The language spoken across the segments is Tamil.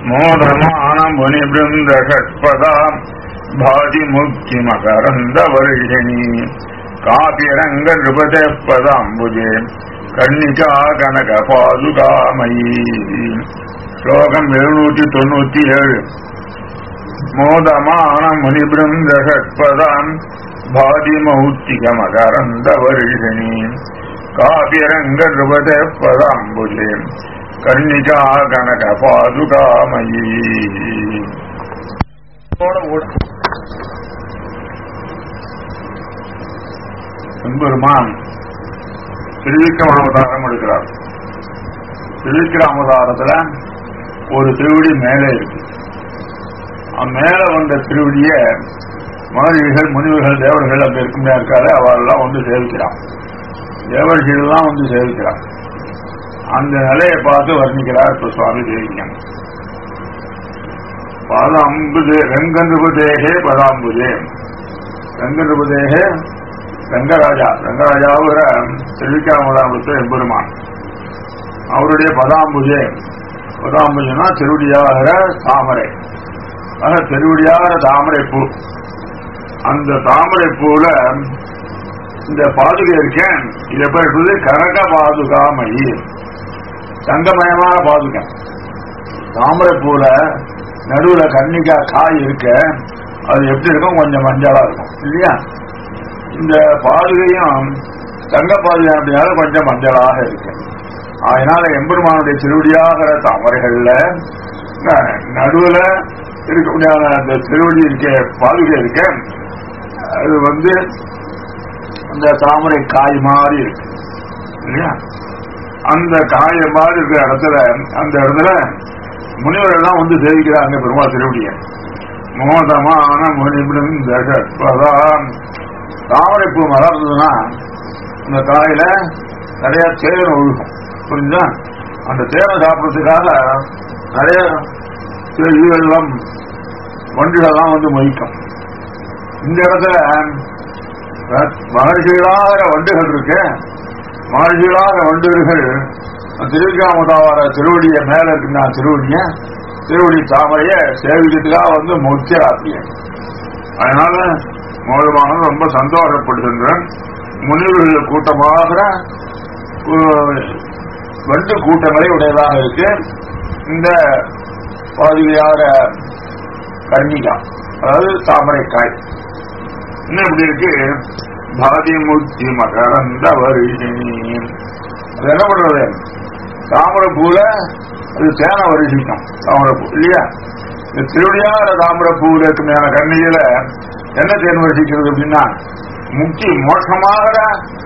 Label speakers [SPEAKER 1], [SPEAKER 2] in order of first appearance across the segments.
[SPEAKER 1] மோதமான முனி பிருந்த ஷட்பதா பாதி முக்தி மகரந்த வருஷிணி காபிரங்க நிருபத பதாம்புஜே கன்னிகா கனக பாதுகாமயி ஸ்லோகம் எழுநூற்றி தொண்ணூத்தி ஏழு மோதமான முனிபிருந்த ஷட்பதாம் பாதி மௌத்திக மகரந்த வருஷிணி காபிரங்க நிருபத பதாம்புஜே கன்னிகா கனக பாதுகாமயி எம்பெருமான் திருவிக்கிரமாவதாரம் எடுக்கிறார் திருவிக்கிரமாவதாரத்துல ஒரு திருவடி மேலே இருக்கு அவன் மேல வந்த திருவடிய மகரிகள் முனிவர்கள் தேவர்கள் அங்க இருக்குமே இருக்காரு அவரெல்லாம் வந்து சேவிக்கிறான் தேவர்கள்லாம் வந்து சேவிக்கிறான் அந்த நிலையை பார்த்து வர்ணிக்கிறார் இப்ப சுவாமி தேவிக்கம் பாதாம்புதே வெங்கன்றுபதேகே பதாம்புதே வெங்கன்றுபதேகே ரங்கராஜா ரங்கராஜாவுகிற திருவிக்காமதாபுத்த எம்பெருமான் அவருடைய பதாம்புஜே பதாம்புஜனா திருவடியாகிற தாமரை ஆக திருவடியாகிற தாமரை பூ அந்த தாமரை பூல இந்த பாதுகை இருக்கேன் இதை பேசுறது கனக பாதுகாமயி தங்கமயமான பாதுகை தாமரை பூல நடுவுல கன்னிக்கா காய் இருக்க அது எப்படி இருக்கும் கொஞ்சம் மஞ்சளா இருக்கும் இல்லையா இந்த பாதுகையும் தங்க பாதுகாப்பினால கொஞ்சம் மஞ்சளாக இருக்கு அதனால எம்பெருமானுடைய திருவடியாகிற தாமரைகள்ல நடுவுல இருக்கக்கூடிய அந்த திருவடி இருக்க பாதுகை இருக்க அது வந்து அந்த தாமரை காய் மாதிரி இருக்கு இல்லையா அந்த காய மாதிரி இருக்கிற இடத்துல அந்த இடத்துல முனிவர்கள்லாம் வந்து சேவிக்கிறாங்க பெருமாள் திருவடிய மோதமான முனிபிடம் தகப்பதாம் தாமரைப்பூ மலர்ந்ததுன்னா அந்த காயில நிறைய தேன் ஒழுகும் புரிஞ்சா அந்த தேனை சாப்பிட்றதுக்காக நிறைய இதுகள்லாம் வண்டுகள்லாம் வந்து மொய்க்கும் இந்த இடத்துல மகர்ஷிகளாகிற வண்டுகள் இருக்கு மகர்ஷிகளாகிற வண்டுகள் திருவிக்காமதாவார திருவடிய மேல இருக்குன்னா திருவடிய திருவடி தாமரைய சேவிக்கிறதுக்காக வந்து முக்கியராத்திய அதனால மோதமானது ரொம்ப சந்தோஷப்படுகின்றன் முனிவர்கள் கூட்டமாக வண்டு கூட்டங்களை உடையதாக இருக்கு இந்த பாதுகையாகிற கன்னிகா அதாவது தாமரைக்காய் இன்னும் இப்படி இருக்கு பாதி முக்தி மகரந்த வருஷினி அது என்ன பண்றது தாமரை பூல அது தேனை வருஷிக்கும் தாமரை பூ இல்லையா இந்த திருவடியாகிற தாமரை பூவில் இருக்குமையான கண்ணியில என்ன தேன் வருஷிக்கிறது அப்படின்னா முக்தி மோட்சமாகிற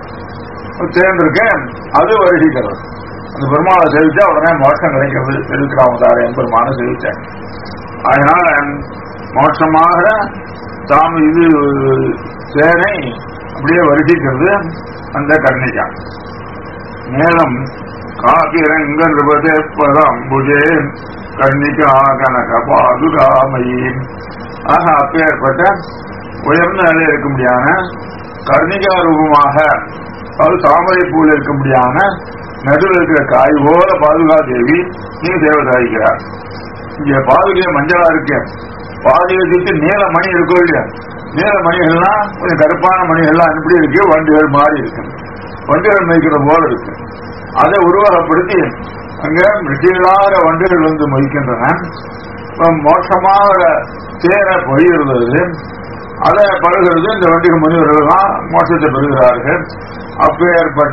[SPEAKER 1] தேன் இருக்கு அது வருஷிக்கிறது அந்த பெருமாளை சேவிச்சா உடனே மோட்சம் கிடைக்கிறது திருக்கிறாமதார பெருமான சேவிச்சேன் அதனால மோட்சமாகிற தாம் இது தேனை அப்படியே வருஷிக்கிறது அந்த கர்ணிகா மேலும் காபிரங்க நிருபதே பதம்புஜே கர்ணிகா கனக பாதுகாமயி ஆக அப்பேற்பட்ட உயர்ந்த நிலை இருக்க முடியான கர்ணிகா ரூபமாக அது தாமரை பூவில் இருக்க முடியான நடுவில் இருக்கிற காய் போல பாதுகா தேவி நீ தேவதாயிக்கிறார் இங்க பாதுகை மஞ்சளா இருக்கு பாதுகாத்துக்கு நீல மணி இருக்கும் இல்லையா நீல மணிகள்லாம் கொஞ்சம் கருப்பான மணிகள்லாம் எப்படி இருக்கு வண்டுகள் மாறி இருக்கு வண்டுகள் மதிக்கிற போல இருக்கு அதை உருவகப்படுத்தி அங்க ரிட்டிகளாக வண்டுகள் வந்து மதிக்கின்றன மோசமாக தேர பொய்கிறது அதை பருகிறது இந்த வண்டிக முனிவர்கள்லாம் மோசத்தை பெறுகிறார்கள் அப்பேற்பட்ட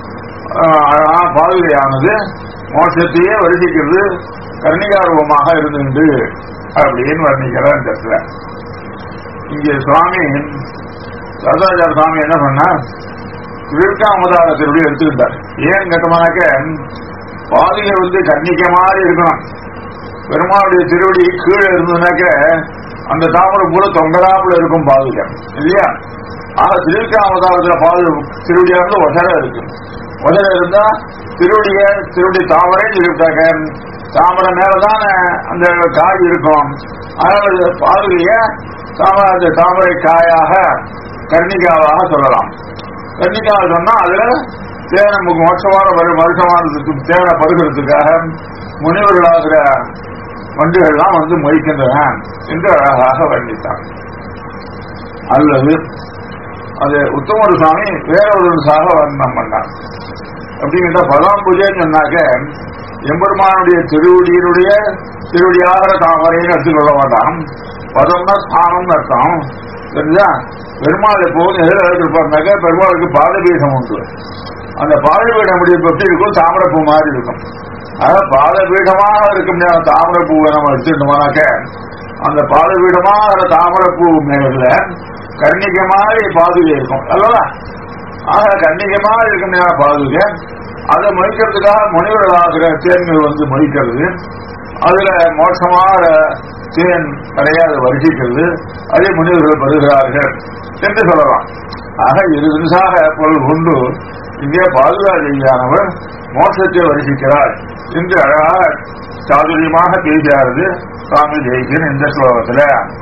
[SPEAKER 1] பாதுகையானது மோசத்தையே வருஷிக்கிறது கர்ணிகாரூபமாக இருந்துண்டு அப்படின்னு வர்ணிக்கிறார் இந்த இடத்துல இங்கே சுவாமி சரதாச்சார சுவாமி என்ன பண்ணார் திருவிழாமதாரத்தினுடைய எடுத்துக்கிட்டார் ஏன் கேட்டோம்னாக்க பாதுகை வந்து கன்னிக்க மாதிரி இருக்கணும் பெருமாளுடைய திருவடி கீழே இருந்ததுனாக்க அந்த தாமரை பூல தொங்கலாப்புல இருக்கும் பாதுகை இல்லையா ஆக திருவிழாமதாரத்துல பாது திருவடியா இருந்து ஒசர இருக்கு ஒசர இருந்தா திருவடிய திருவடி தாமரை இருக்காங்க தாமரை மேலதான் அந்த காய் இருக்கும் அதனால பாதுகைய தாமரை தாமரை காயாக கர்ணிகாவாக சொல்லலாம் கர்ணிகாவை சொன்னா அதுல தேனை மோட்சமான வருஷமான தேனை பருகிறதுக்காக முனிவர்களாகிற வண்டுகள்லாம் வந்து மொய்க்கின்றன என்று அழகாக வர்ணித்தார் அல்லது அது உத்தமர் சுவாமி வேற ஒரு சாக வர்ணம் பண்ணார் அப்படிங்கிற பதாம் பூஜைன்னு சொன்னாக்க எம்பெருமானுடைய திருவடியினுடைய திருவடியாகிற தாமரைன்னு எடுத்துக்கொள்ள மாட்டான் பதம்னா ஸ்தானம்னு அர்த்தம் தெரிஞ்சா பெருமாள் எப்போதும் எதிர எடுத்துருப்பாருனாக்க பெருமாளுக்கு பாதபீடம் உண்டு அந்த பாதபீடம் எப்படி எப்படி இருக்கும் தாமரைப்பூ மாதிரி இருக்கும் அதாவது பாதபீடமாக இருக்கும் தாமரைப்பூவை நம்ம வச்சுட்டோம்னாக்க அந்த பாதபீடமாக தாமரைப்பூ மேல கர்ணிக்க மாதிரி பாதுகை இருக்கும் அல்லவா ஆக கர்ணிக்க மாதிரி இருக்கும் பாதுகை அதை மொழிக்கிறதுக்காக முனிவர்களாகிற தேன்கள் வந்து மொழிக்கிறது அதுல மோசமான தேன் நிறைய அதை வருகிக்கிறது அதே முனிவர்கள் பெறுகிறார்கள் என்று சொல்லலாம் ஆக இரு நிமிஷாக பொருள் கொண்டு இங்கே பாதுகாதியானவர் மோட்சத்தை வருகிக்கிறார் என்று அழகாக சாதுரியமாக பேசியாரது சுவாமி ஜெயிக்கின் இந்த ஸ்லோகத்தில்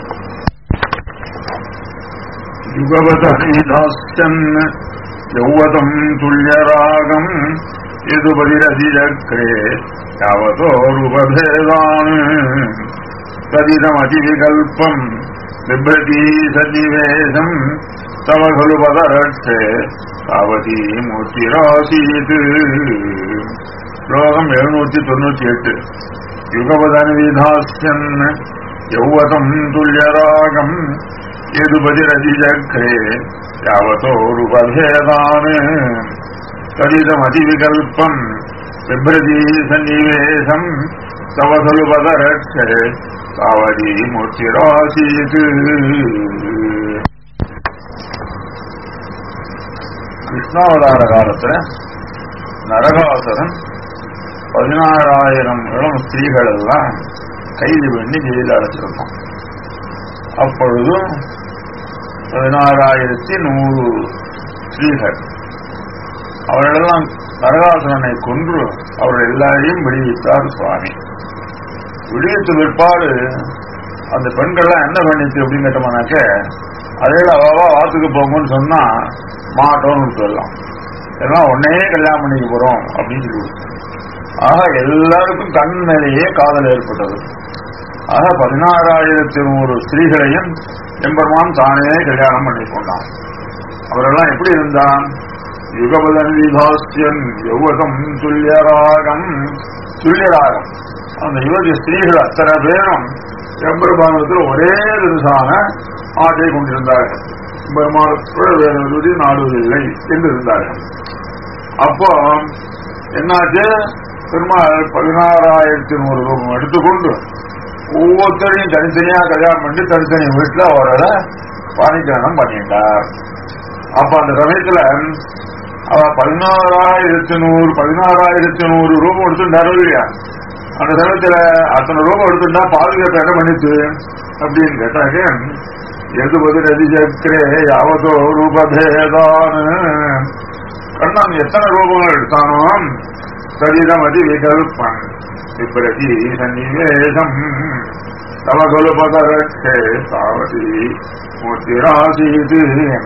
[SPEAKER 1] யுகவதீதாஸ்தன் யௌவதம் துல்யராகம் யதுபதிரதிரக்ரே யாவதோருபேதான் ததிதமதிவிகல்பம் பிப்ரதி சன்னிவேசம் தவ खलु பதரட்சே தாவதி மூர்த்திராசீத் ஸ்லோகம் எழுநூற்றி தொண்ணூற்றி எட்டு யுகவதனுவிதாஸ்யன் யௌவதம் துல்யராகம் யதுபதிரதிஜக்ரே யாவதோருபேதான் तदिदमतिविकल्पम् बिभ्रती सन्निवेशम् तव खलु पदरक्षे तावती मूर्तिरासीत् கிருஷ்ணாவதார காலத்துல நரகாசுரன் பதினாறாயிரம் இளம் ஸ்திரீகள் எல்லாம் கைது பண்ணி ஜெயில அடைச்சிருந்தான் அப்பொழுது பதினாறாயிரத்தி நூறு ஸ்திரீகள் அவர்களெல்லாம் நரகாசுரனை கொன்று அவர்கள் எல்லாரையும் விடுவித்தார் சுவாமி விடுவித்த பிற்பாடு அந்த பெண்கள்லாம் என்ன பண்ணிச்சு அப்படின்னு கேட்டோம்னாக்க அதே அவாவா வாத்துக்கு போங்கன்னு சொன்னா மாட்டோம்னு சொல்லலாம் எல்லாம் உடனே கல்யாணம் பண்ணிக்க போறோம் அப்படின்னு சொல்லி ஆக எல்லாருக்கும் கண் மேலேயே காதல் ஏற்பட்டது ஆக பதினாறாயிரத்தி நூறு ஸ்திரீகளையும் எம்பெருமான் தானே கல்யாணம் பண்ணி கொண்டான் அவரெல்லாம் எப்படி இருந்தான் யுகபதன் விபாஸ்யன் யௌவதம் துல்லியராகம் துல்லியராகம் அந்த யுவதி ஸ்திரீகள் அத்தனை பேரும் எம்பெருமானத்தில் ஒரே விதமான ஆட்டை கொண்டிருந்தார்கள் பெருமானத்தோட வேறு விருதி நாடுவதில்லை என்று இருந்தார்கள் அப்போ என்னாச்சு பெருமாள் பதினாறாயிரத்தி நூறு ரூபாய் எடுத்துக்கொண்டு ஒவ்வொருத்தரையும் தனித்தனியா கல்யாணம் பண்ணி தனித்தனி வீட்டுல அவரை பாணிகரணம் பண்ணிட்டார் அப்ப அந்த சமயத்துல அவ பதினாறாயிரத்தி நூறு பதினாறாயிரத்தி நூறு ரூபாய் எடுத்துட்டாரு இல்லையா அந்த சமயத்துல அத்தனை ரூபாய் எடுத்துட்டா பாதுகாப்பு என்ன பண்ணிச்சு அப்படின்னு கேட்டாக்க எது பதில் அதிஜக்கரே யாவதோ ரூபபேதான் கண்ணன் எத்தனை ரூபங்கள் எடுத்தானோ சரீரம் அதி விகல்பன் விப்ரதி சன்னிவேசம் தமகொலு பதரட்சே சாவதி மூர்த்திராசீது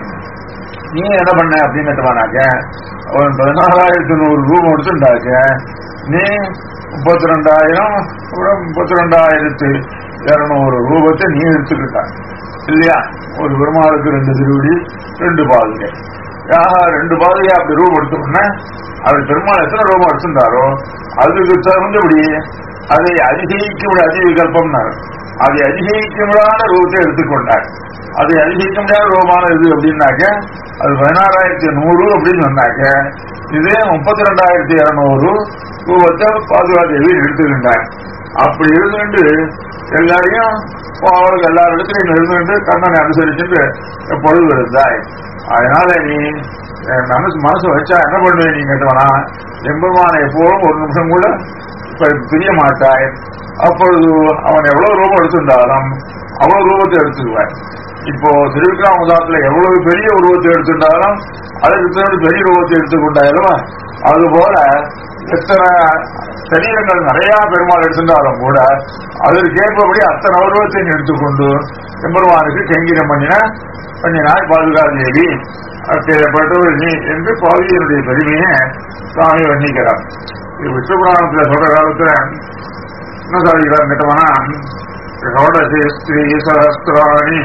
[SPEAKER 1] நீ என்ன பண்ண அப்படின்னு கேட்டவானாக்க அவன் பதினாலாயிரத்தி நூறு ரூபம் எடுத்துட்டாக்க நீ முப்பத்தி ரெண்டாயிரம் அப்புறம் முப்பத்தி ரெண்டாயிரத்து இருநூறு ரூபத்தை நீ எடுத்துக்கிட்ட இல்லையா ஒரு பெருமாளுக்கு ரெண்டு திருவடி ரெண்டு பாதுகை ஆஹா ரெண்டு பாதுகை அப்படி ரூபம் எடுத்தோம்னா அது பெருமாள் எத்தனை ரூபம் எடுத்துட்டாரோ அதுக்கு தகுந்தபடி அதை அதிகரிக்க முடியாது அதி விகல்பம்னார் அதை அதிகரிக்க முடியாத ரூபத்தை எடுத்துக்கொண்டார் அதை அதிகரிக்க முடியாத ரூபமான இது அப்படின்னாக்க அது பதினாறாயிரத்தி நூறு அப்படின்னு சொன்னாக்க இதே முப்பத்தி ரெண்டாயிரத்தி இருநூறு ரூபத்தை பாதுகாதேவி எடுத்துக்கிட்டார் அப்படி இருந்துட்டு எல்லாரையும் அவளுக்கு எல்லா இடத்துலையும் இருந்துட்டு கண்ணனை அனுசரிச்சுட்டு எப்பொழுது இருந்தாய் அதனால நீ மனசு மனசு வச்சா என்ன பண்ணுவேன் நீ கேட்டவனா எம்பெருமான எப்போதும் ஒரு நிமிஷம் கூட இப்ப பிரிய மாட்டாய் அப்பொழுது அவன் எவ்வளவு ரூபம் எடுத்திருந்தாலும் அவ்வளவு ரூபத்தை எடுத்துக்குவான் இப்போ திருவிக்ராமதாத்துல எவ்வளவு பெரிய உருவத்தை எடுத்திருந்தாலும் அதுக்கு தகுந்த பெரிய உருவத்தை எடுத்துக்கொண்டாயிரும் அது போல எத்தனை சரீரங்கள் நிறைய பெருமாள் எடுத்திருந்தாலும் கூட அதற்கேற்பபடி அத்தனை உருவத்தையும் எடுத்துக்கொண்டு எம்பெருமானுக்கு கெங்கிரம் பண்ணின பண்ணினார் பாதுகாதேவி அப்பேற்பட்டவர் நீ என்று பாதியனுடைய பெருமையை சுவாமி வர்ணிக்கிறார் இது விஷ்ணுபுராணத்துல சொல்ற காலத்துல என்ன சாதிக்கிறார் கேட்டவனா ஷோடசி ஸ்ரீ சஹசிராணி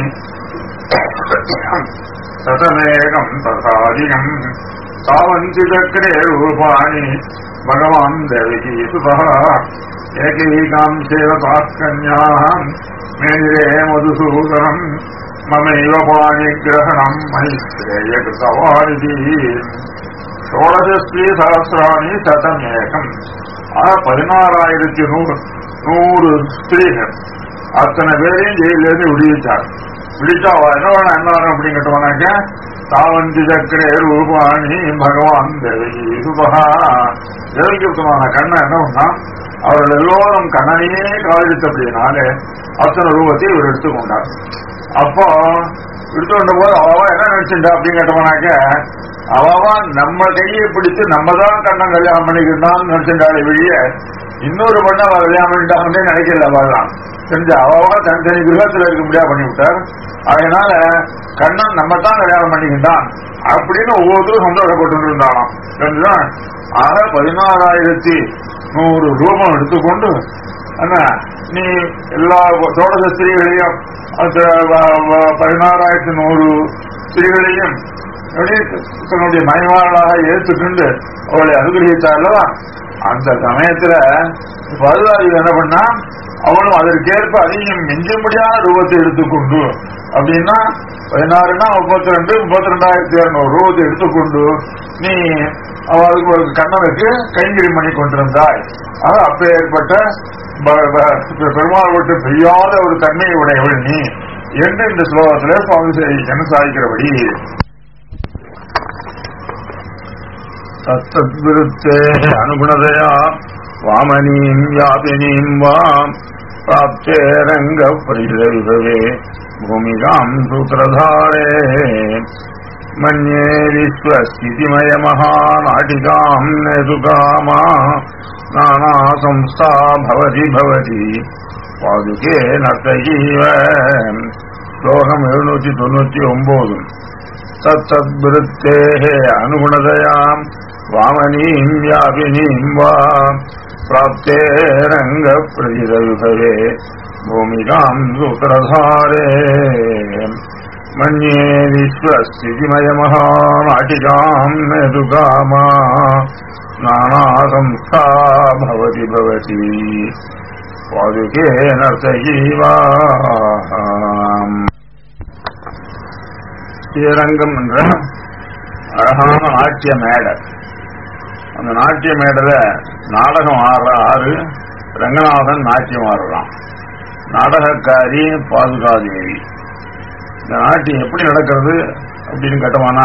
[SPEAKER 1] சதமேகம் ததாதிகம் தாவந்தி சக்கரே ரூபாணி பகவான் தேவகி சுதா ஏகைகாம் சேவதாக்கன்யாம் மேனிரே மதுசூதனம் மமைவ பாணி கிரகணம் மைத்ரேய கிருதவானிதி ஷோடசஸ்ரீ சகசிராணி சதமேகம் ஆக பதினாறாயிரத்தி நூறு நூறு ஸ்திரீகள் அத்தனை பேரையும் ஜெயிலிருந்து விடுவிச்சார் விடுவிச்சா அவ என்ன வேணும் என்ன வேணும் அப்படின்னு கேட்டவனாக்க தாவந்தி சக்கரே ரூபாணி பகவான் தேவகி சுபகா தேவகியுத்தமான கண்ணன் என்ன பண்ணா அவர்கள் எல்லோரும் கண்ணனையே காதலித்தபடினாலே அத்தனை ரூபத்தை இவர் எடுத்துக்கொண்டார் அப்போ எடுத்துக்கொண்ட போது அவவா என்ன நினைச்சுட்டா அப்படின்னு கேட்டவனாக்க அவவா நம்ம கையை பிடிச்சு நம்ம தான் கண்ணன் கல்யாணம் பண்ணிக்கிட்டான்னு நினைச்சுட்டாலே வெளிய இன்னொரு பொண்ணை அவ கல்யாணம் பண்ணிட்டாங்கன்னே நினைக்கல அவதான் செஞ்ச அவவா தனித்தனி கிரகத்துல இருக்க முடியாது பண்ணி விட்டார் அதனால கண்ணன் நம்ம தான் கல்யாணம் பண்ணிக்கிட்டான் அப்படின்னு ஒவ்வொருத்தரும் சந்தோஷப்பட்டு இருந்தாலும் தெரிஞ்சுதான் ஆக பதினாறாயிரத்தி நூறு ரூபம் எடுத்துக்கொண்டு என்ன நீ எல்லா சோழ ஸ்திரீகளையும் அந்த வ- வ- பதினாறாயிரத்தி நூறு ஸ்திரீகளையும் எப்படி தன்னுடைய மயமாளாக ஏற்றுக்கொண்டு அவளை அனுகிரகித்தார் அல்லவா அந்த சமயத்துல பருவாதி என்ன பண்ணா அவளும் அதற்கேற்ப அதையும் மிஞ்சும்படியான ரூபத்தை எடுத்துக்கொண்டு அப்படின்னா பதினாறுனா முப்பத்தி ரெண்டு முப்பத்தி ரெண்டாயிரத்தி இருநூறு ரூபத்தை எடுத்துக்கொண்டு நீ அவளுக்கு ஒரு கண்ணனுக்கு கைங்கரி பண்ணி கொண்டிருந்தாய் அது அப்ப ஏற்பட்ட ப- ப- பெருமாள் விட்டு பெய்யாத ஒரு தன்மையை உடையவள் நீ என்று இந்த ஸ்லோகத்திலே சுவாமி என்ன சாதிக்கிறபடி தத்தத்விருத்தே அனுகுணதயா வாமனீம் யாபினீம் வாம் பிராப்தே ரங்க பரிதவிபவே பூமிகாம் சூத்திரதாரே மன்யே விஸ்வஸ்திதிமய மகாநாட்டிகாம் நேதுகாமா நானா சம்ஸ்தா பவதி பவதி பாதுகே நர்த்தகீவ ஸ்லோகம் எழுநூற்றி தொண்ணூற்றி ஒன்பது तत्तद्वृत्तेः अनुगुणदयाम् वामनीम् व्यापिनीम् वा प्राप्ते रङ्गप्रतिरविभवे भूमिकाम् सूत्रधारे मन्ये विश्वस्थितिमयमहानाटिकाम् नेतुकामा नानासंस्था भवति भवति पादुकेन सजीवाम् ஸ்ரீரங்கம் என்ற அழகான நாட்டிய மேடை அந்த நாட்டிய மேடையில நாடகம் ஆடுற ஆறு ரங்கநாதன் நாட்டியம் ஆடுறான் நாடகக்காரி பாதுகாதேவி இந்த நாட்டியம் எப்படி நடக்கிறது அப்படின்னு கேட்டோம்னா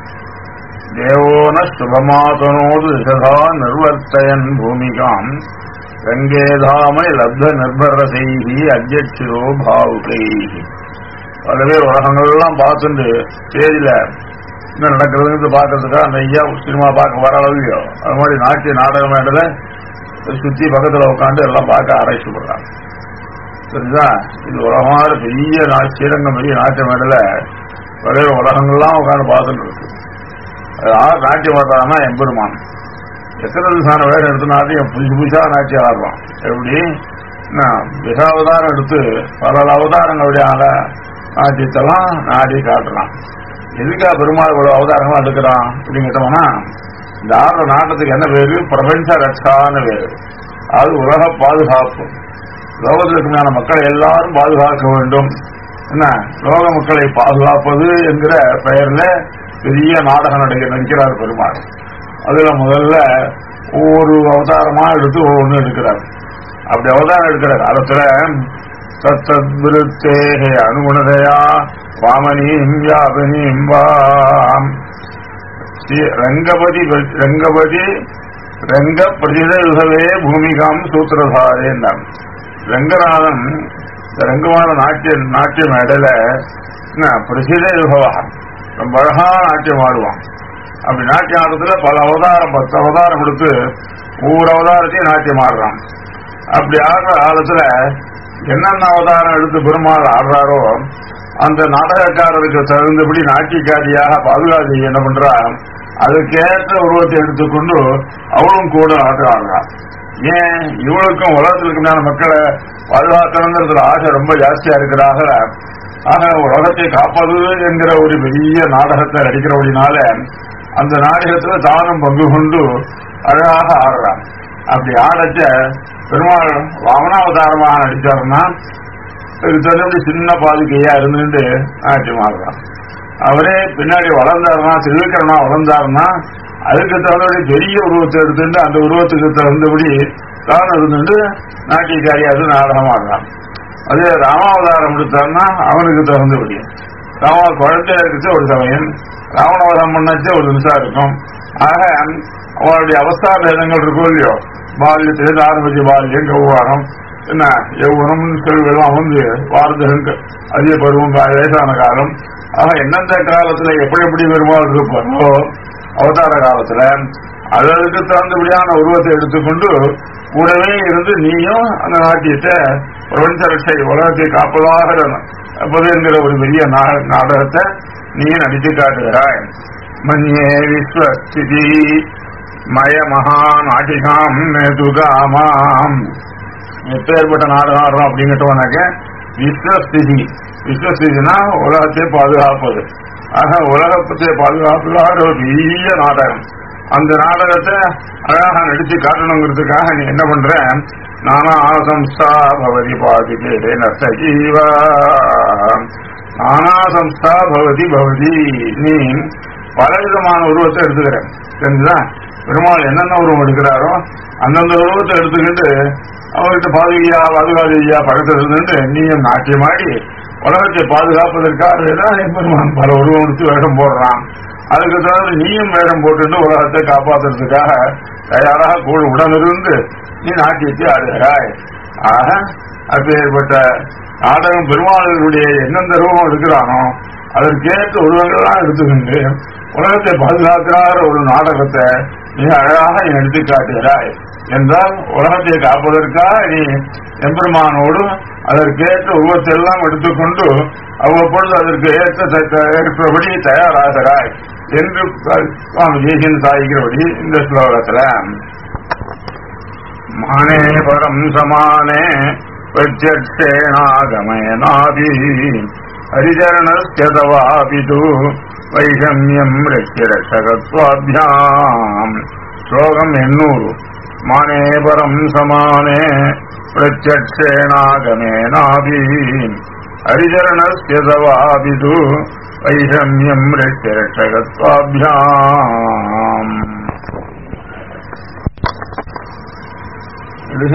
[SPEAKER 1] தேவோன சுபமாதனோடு சதா நிர்வர்த்தயன் பூமிகாம் ரங்கேதாமை லப்த நிர்பர செய்தி அத்தியட்சிரோ பாவுகை பல பேர் உலகங்கள்லாம் பார்த்துட்டு ஸ்டேஜில் என்ன நடக்கிறதுன்னு பார்க்கறதுக்காக அந்த ஐயா சினிமா பார்க்க வர இல்லையோ அது மாதிரி நாட்டிய நாடக மேடல சுத்தி பக்கத்துல உட்காந்து எல்லாம் பார்க்க ஆராய்ச்சிப்படுறாங்க தெரிஞ்சா இது உலகமான பெரிய நா- ஸ்ரீரங்கம் பெரிய நாட்டிய மேடல பல்வேறு உலகங்கள்லாம் உட்காந்து பார்த்துட்டு இருக்கு அது யார் நாட்டியம் ஆடுறாங்கன்னா எம்பெருமான் எத்தனை திவசான வேலை எடுத்து நாட்டியம் புதுசு புதுசா நாட்டியம் ஆடுறான் எப்படி என்ன, விசாவதாரம் எடுத்து பல அவதாரங்களுடைய நாட்டியத்தெல்லாம் நாடி காட்டுறான் எதுக்கா பெருமாள் இவ்வளவு அவதாரங்களா எடுக்கிறான் அப்படின்னு கேட்டோம்னா இந்த ஆடுற நாட்டத்துக்கு என்ன பேரு பிரபஞ்ச ரட்சான்னு பேரு அது உலக பாதுகாப்பு லோகத்தில் இருக்கிற மக்களை எல்லாரும் பாதுகாக்க வேண்டும் என்ன லோக மக்களை பாதுகாப்பது என்கிற பெயர்ல பெரிய நாடகம் நடிக்க நடிக்கிறார் பெருமாள் அதுல முதல்ல ஒவ்வொரு அவதாரமா எடுத்து ஒவ்வொன்று எடுக்கிறார் அப்படி அவதாரம் எடுக்கிற காலத்துல தத்தத்விருத்தே அனுகுணதையா வாமனீம் யாபினீம் வாம் ஸ்ரீ ரங்கபதி ரங்கபதி ரங்க பிரதிதே பூமிகாம் சூத்திரதாரே என்றான் ரங்கநாதன் இந்த ரங்கமான நாட்டிய நாட்டிய மேடையில என்ன பிரசித யுகவா ரொம்ப அழகா நாட்டியம் ஆடுவான் அப்படி நாட்டியம் ஆடுறதுல பல அவதாரம் பத்து அவதாரம் எடுத்து ஒவ்வொரு அவதாரத்தையும் நாட்டியம் ஆடுறான் அப்படி ஆடுற காலத்துல என்னென்ன அவதாரம் எடுத்து பெருமாள் ஆடுறாரோ அந்த நாடகக்காரருக்கு தகுந்தபடி நாட்டியக்காரியாக பாதுகாதி என்ன பண்றா அதுக்கேற்ற உருவத்தை எடுத்துக்கொண்டு அவளும் கூட ஆட்டம் ஆடுறான் ஏன் இவளுக்கும் உலகத்தில் இருக்கிற மக்களை பாதுகாக்கணுங்கிறதுல ஆசை ரொம்ப ஜாஸ்தியா இருக்கிறாக ஆக உலகத்தை காப்பது என்கிற ஒரு பெரிய நாடகத்தை நடிக்கிறபடினால அந்த நாடகத்துல தானும் பங்கு கொண்டு அழகாக ஆடுறான் அப்படி ஆடச்ச பெருமாள் வாமனாவதாரமாக நடிச்சாருன்னா இதுக்கு தகுந்த சின்ன பாதுகையா இருந்துட்டு நாட்டியம் ஆடுறான் அவரே பின்னாடி வளர்ந்தாருன்னா திருவிக்கிரமா வளர்ந்தாருன்னா அதுக்கு தகுந்தபடி பெரிய உருவத்தை எடுத்துட்டு அந்த உருவத்துக்கு தகுந்தபடி தான் இருந்துட்டு நாட்டியக்காரி அது நாடகம் ஆடுறான் அதே ராமாவதாரம் எடுத்தாருன்னா அவனுக்கு தகுந்தபடி ராம குழந்தையா இருக்கிற ஒரு சமயம் ராவணவதம் பண்ணச்ச ஒரு நிமிஷம் இருக்கும் ஆக அவனுடைய அவஸ்தா பேதங்கள் இருக்கும் இல்லையோ பால்யத்திலிருந்து ஆரம்பிச்ச பால்யம் கௌவாரம் என்ன யௌவனம் செல்வெல்லாம் வந்து வார்த்தகங்கள் அதிக பருவம் வயசான காலம் ஆக எந்தெந்த காலத்துல எப்படி எப்படி பெருமாள் இருப்பாரோ அவதார காலத்துல அதற்கு தகுந்தபடியான உருவத்தை எடுத்துக்கொண்டு கூடவே இருந்து நீயும் அந்த நாட்டியத்தை பிரபஞ்ச ரட்சை உலகத்தை காப்பதாக அப்பது என்கிற ஒரு பெரிய நா- நாடகத்தை நீ நடித்து காட்டுகிறாய் மன்யே விஸ்வஸ்திதி மய மகா நாட்டிகாம் துகாமாம் எப்பேற்பட்ட நாடகம் ஆடுறோம் அப்படிங்கிட்டோம்னாக்க விஸ்வஸ்திதி விஸ்வஸ்திதினா உலகத்தை பாதுகாப்பது ஆக உலகத்தை பாதுகாப்பதாக ஒரு பெரிய நாடகம் அந்த நாடகத்தை அழகாக நடிச்சு காட்டணுங்கிறதுக்காக நீ என்ன பண்ற நானா சம்ஸ்தா பவதி பாதிகே நர்த்தஜீவா நானா சம்ஸ்தா பவதி பவதி நீ பலவிதமான உருவத்தை எடுத்துக்கிற தெரிஞ்சுதா பெருமாள் என்னென்ன உருவம் எடுக்கிறாரோ அந்தந்த உருவத்தை எடுத்துக்கிட்டு அவர்கிட்ட பாதுகையா பாதுகாதையா பக்கத்தில் இருந்துட்டு நீயும் நாட்டியமாடி உலகத்தை பாதுகாப்பதற்காக தான் பெருமான் பல உருவம் எடுத்து வேடம் போடுறான் அதுக்கு தகுந்த நீயும் வேடம் போட்டுட்டு உலகத்தை காப்பாத்துறதுக்காக தயாராக கூட உடனிருந்து நீ நாட்டியத்தை ஆடுகிறாய் ஆக அப்பேற்பட்ட நாடகம் பெருமாளுடைய எந்தெந்த ரூபம் எடுக்கிறானோ அதற்கேற்ற உருவங்கள்லாம் எடுத்துக்கிண்டு உலகத்தை பாதுகாக்கிறார ஒரு நாடகத்தை மிக அழகாக நீ எடுத்து காட்டுகிறாய் என்றால் உலகத்தை காப்பதற்காக நீ எம்பெருமானோடு அதற்கேற்ற உருவத்தை எல்லாம் எடுத்துக்கொண்டு அவ்வப்பொழுது அதற்கு ஏற்ற தக்க- ஏற்றபடி தயாராகிறாய் என்று சுவாமி தேசியன் சாதிக்கிறபடி இந்த ஸ்லோகத்துல மானே பரம் சமானே பிரத்யக்ஷேணாகமயனாபி ஹரிச்சரணஸ்ய தவாபிது வைஷமியம் ரட்சிரட்சகத்வாபியாம் ஸ்லோகம் எண்ணூறு மானே பரம் சமானே பிரத்யக்ஷேணாகமேனாபி ஹரிச்சரணஸ்ய தவாபிது வைஷமியம் ரட்சிரட்சகத்வாபியாம் இதுக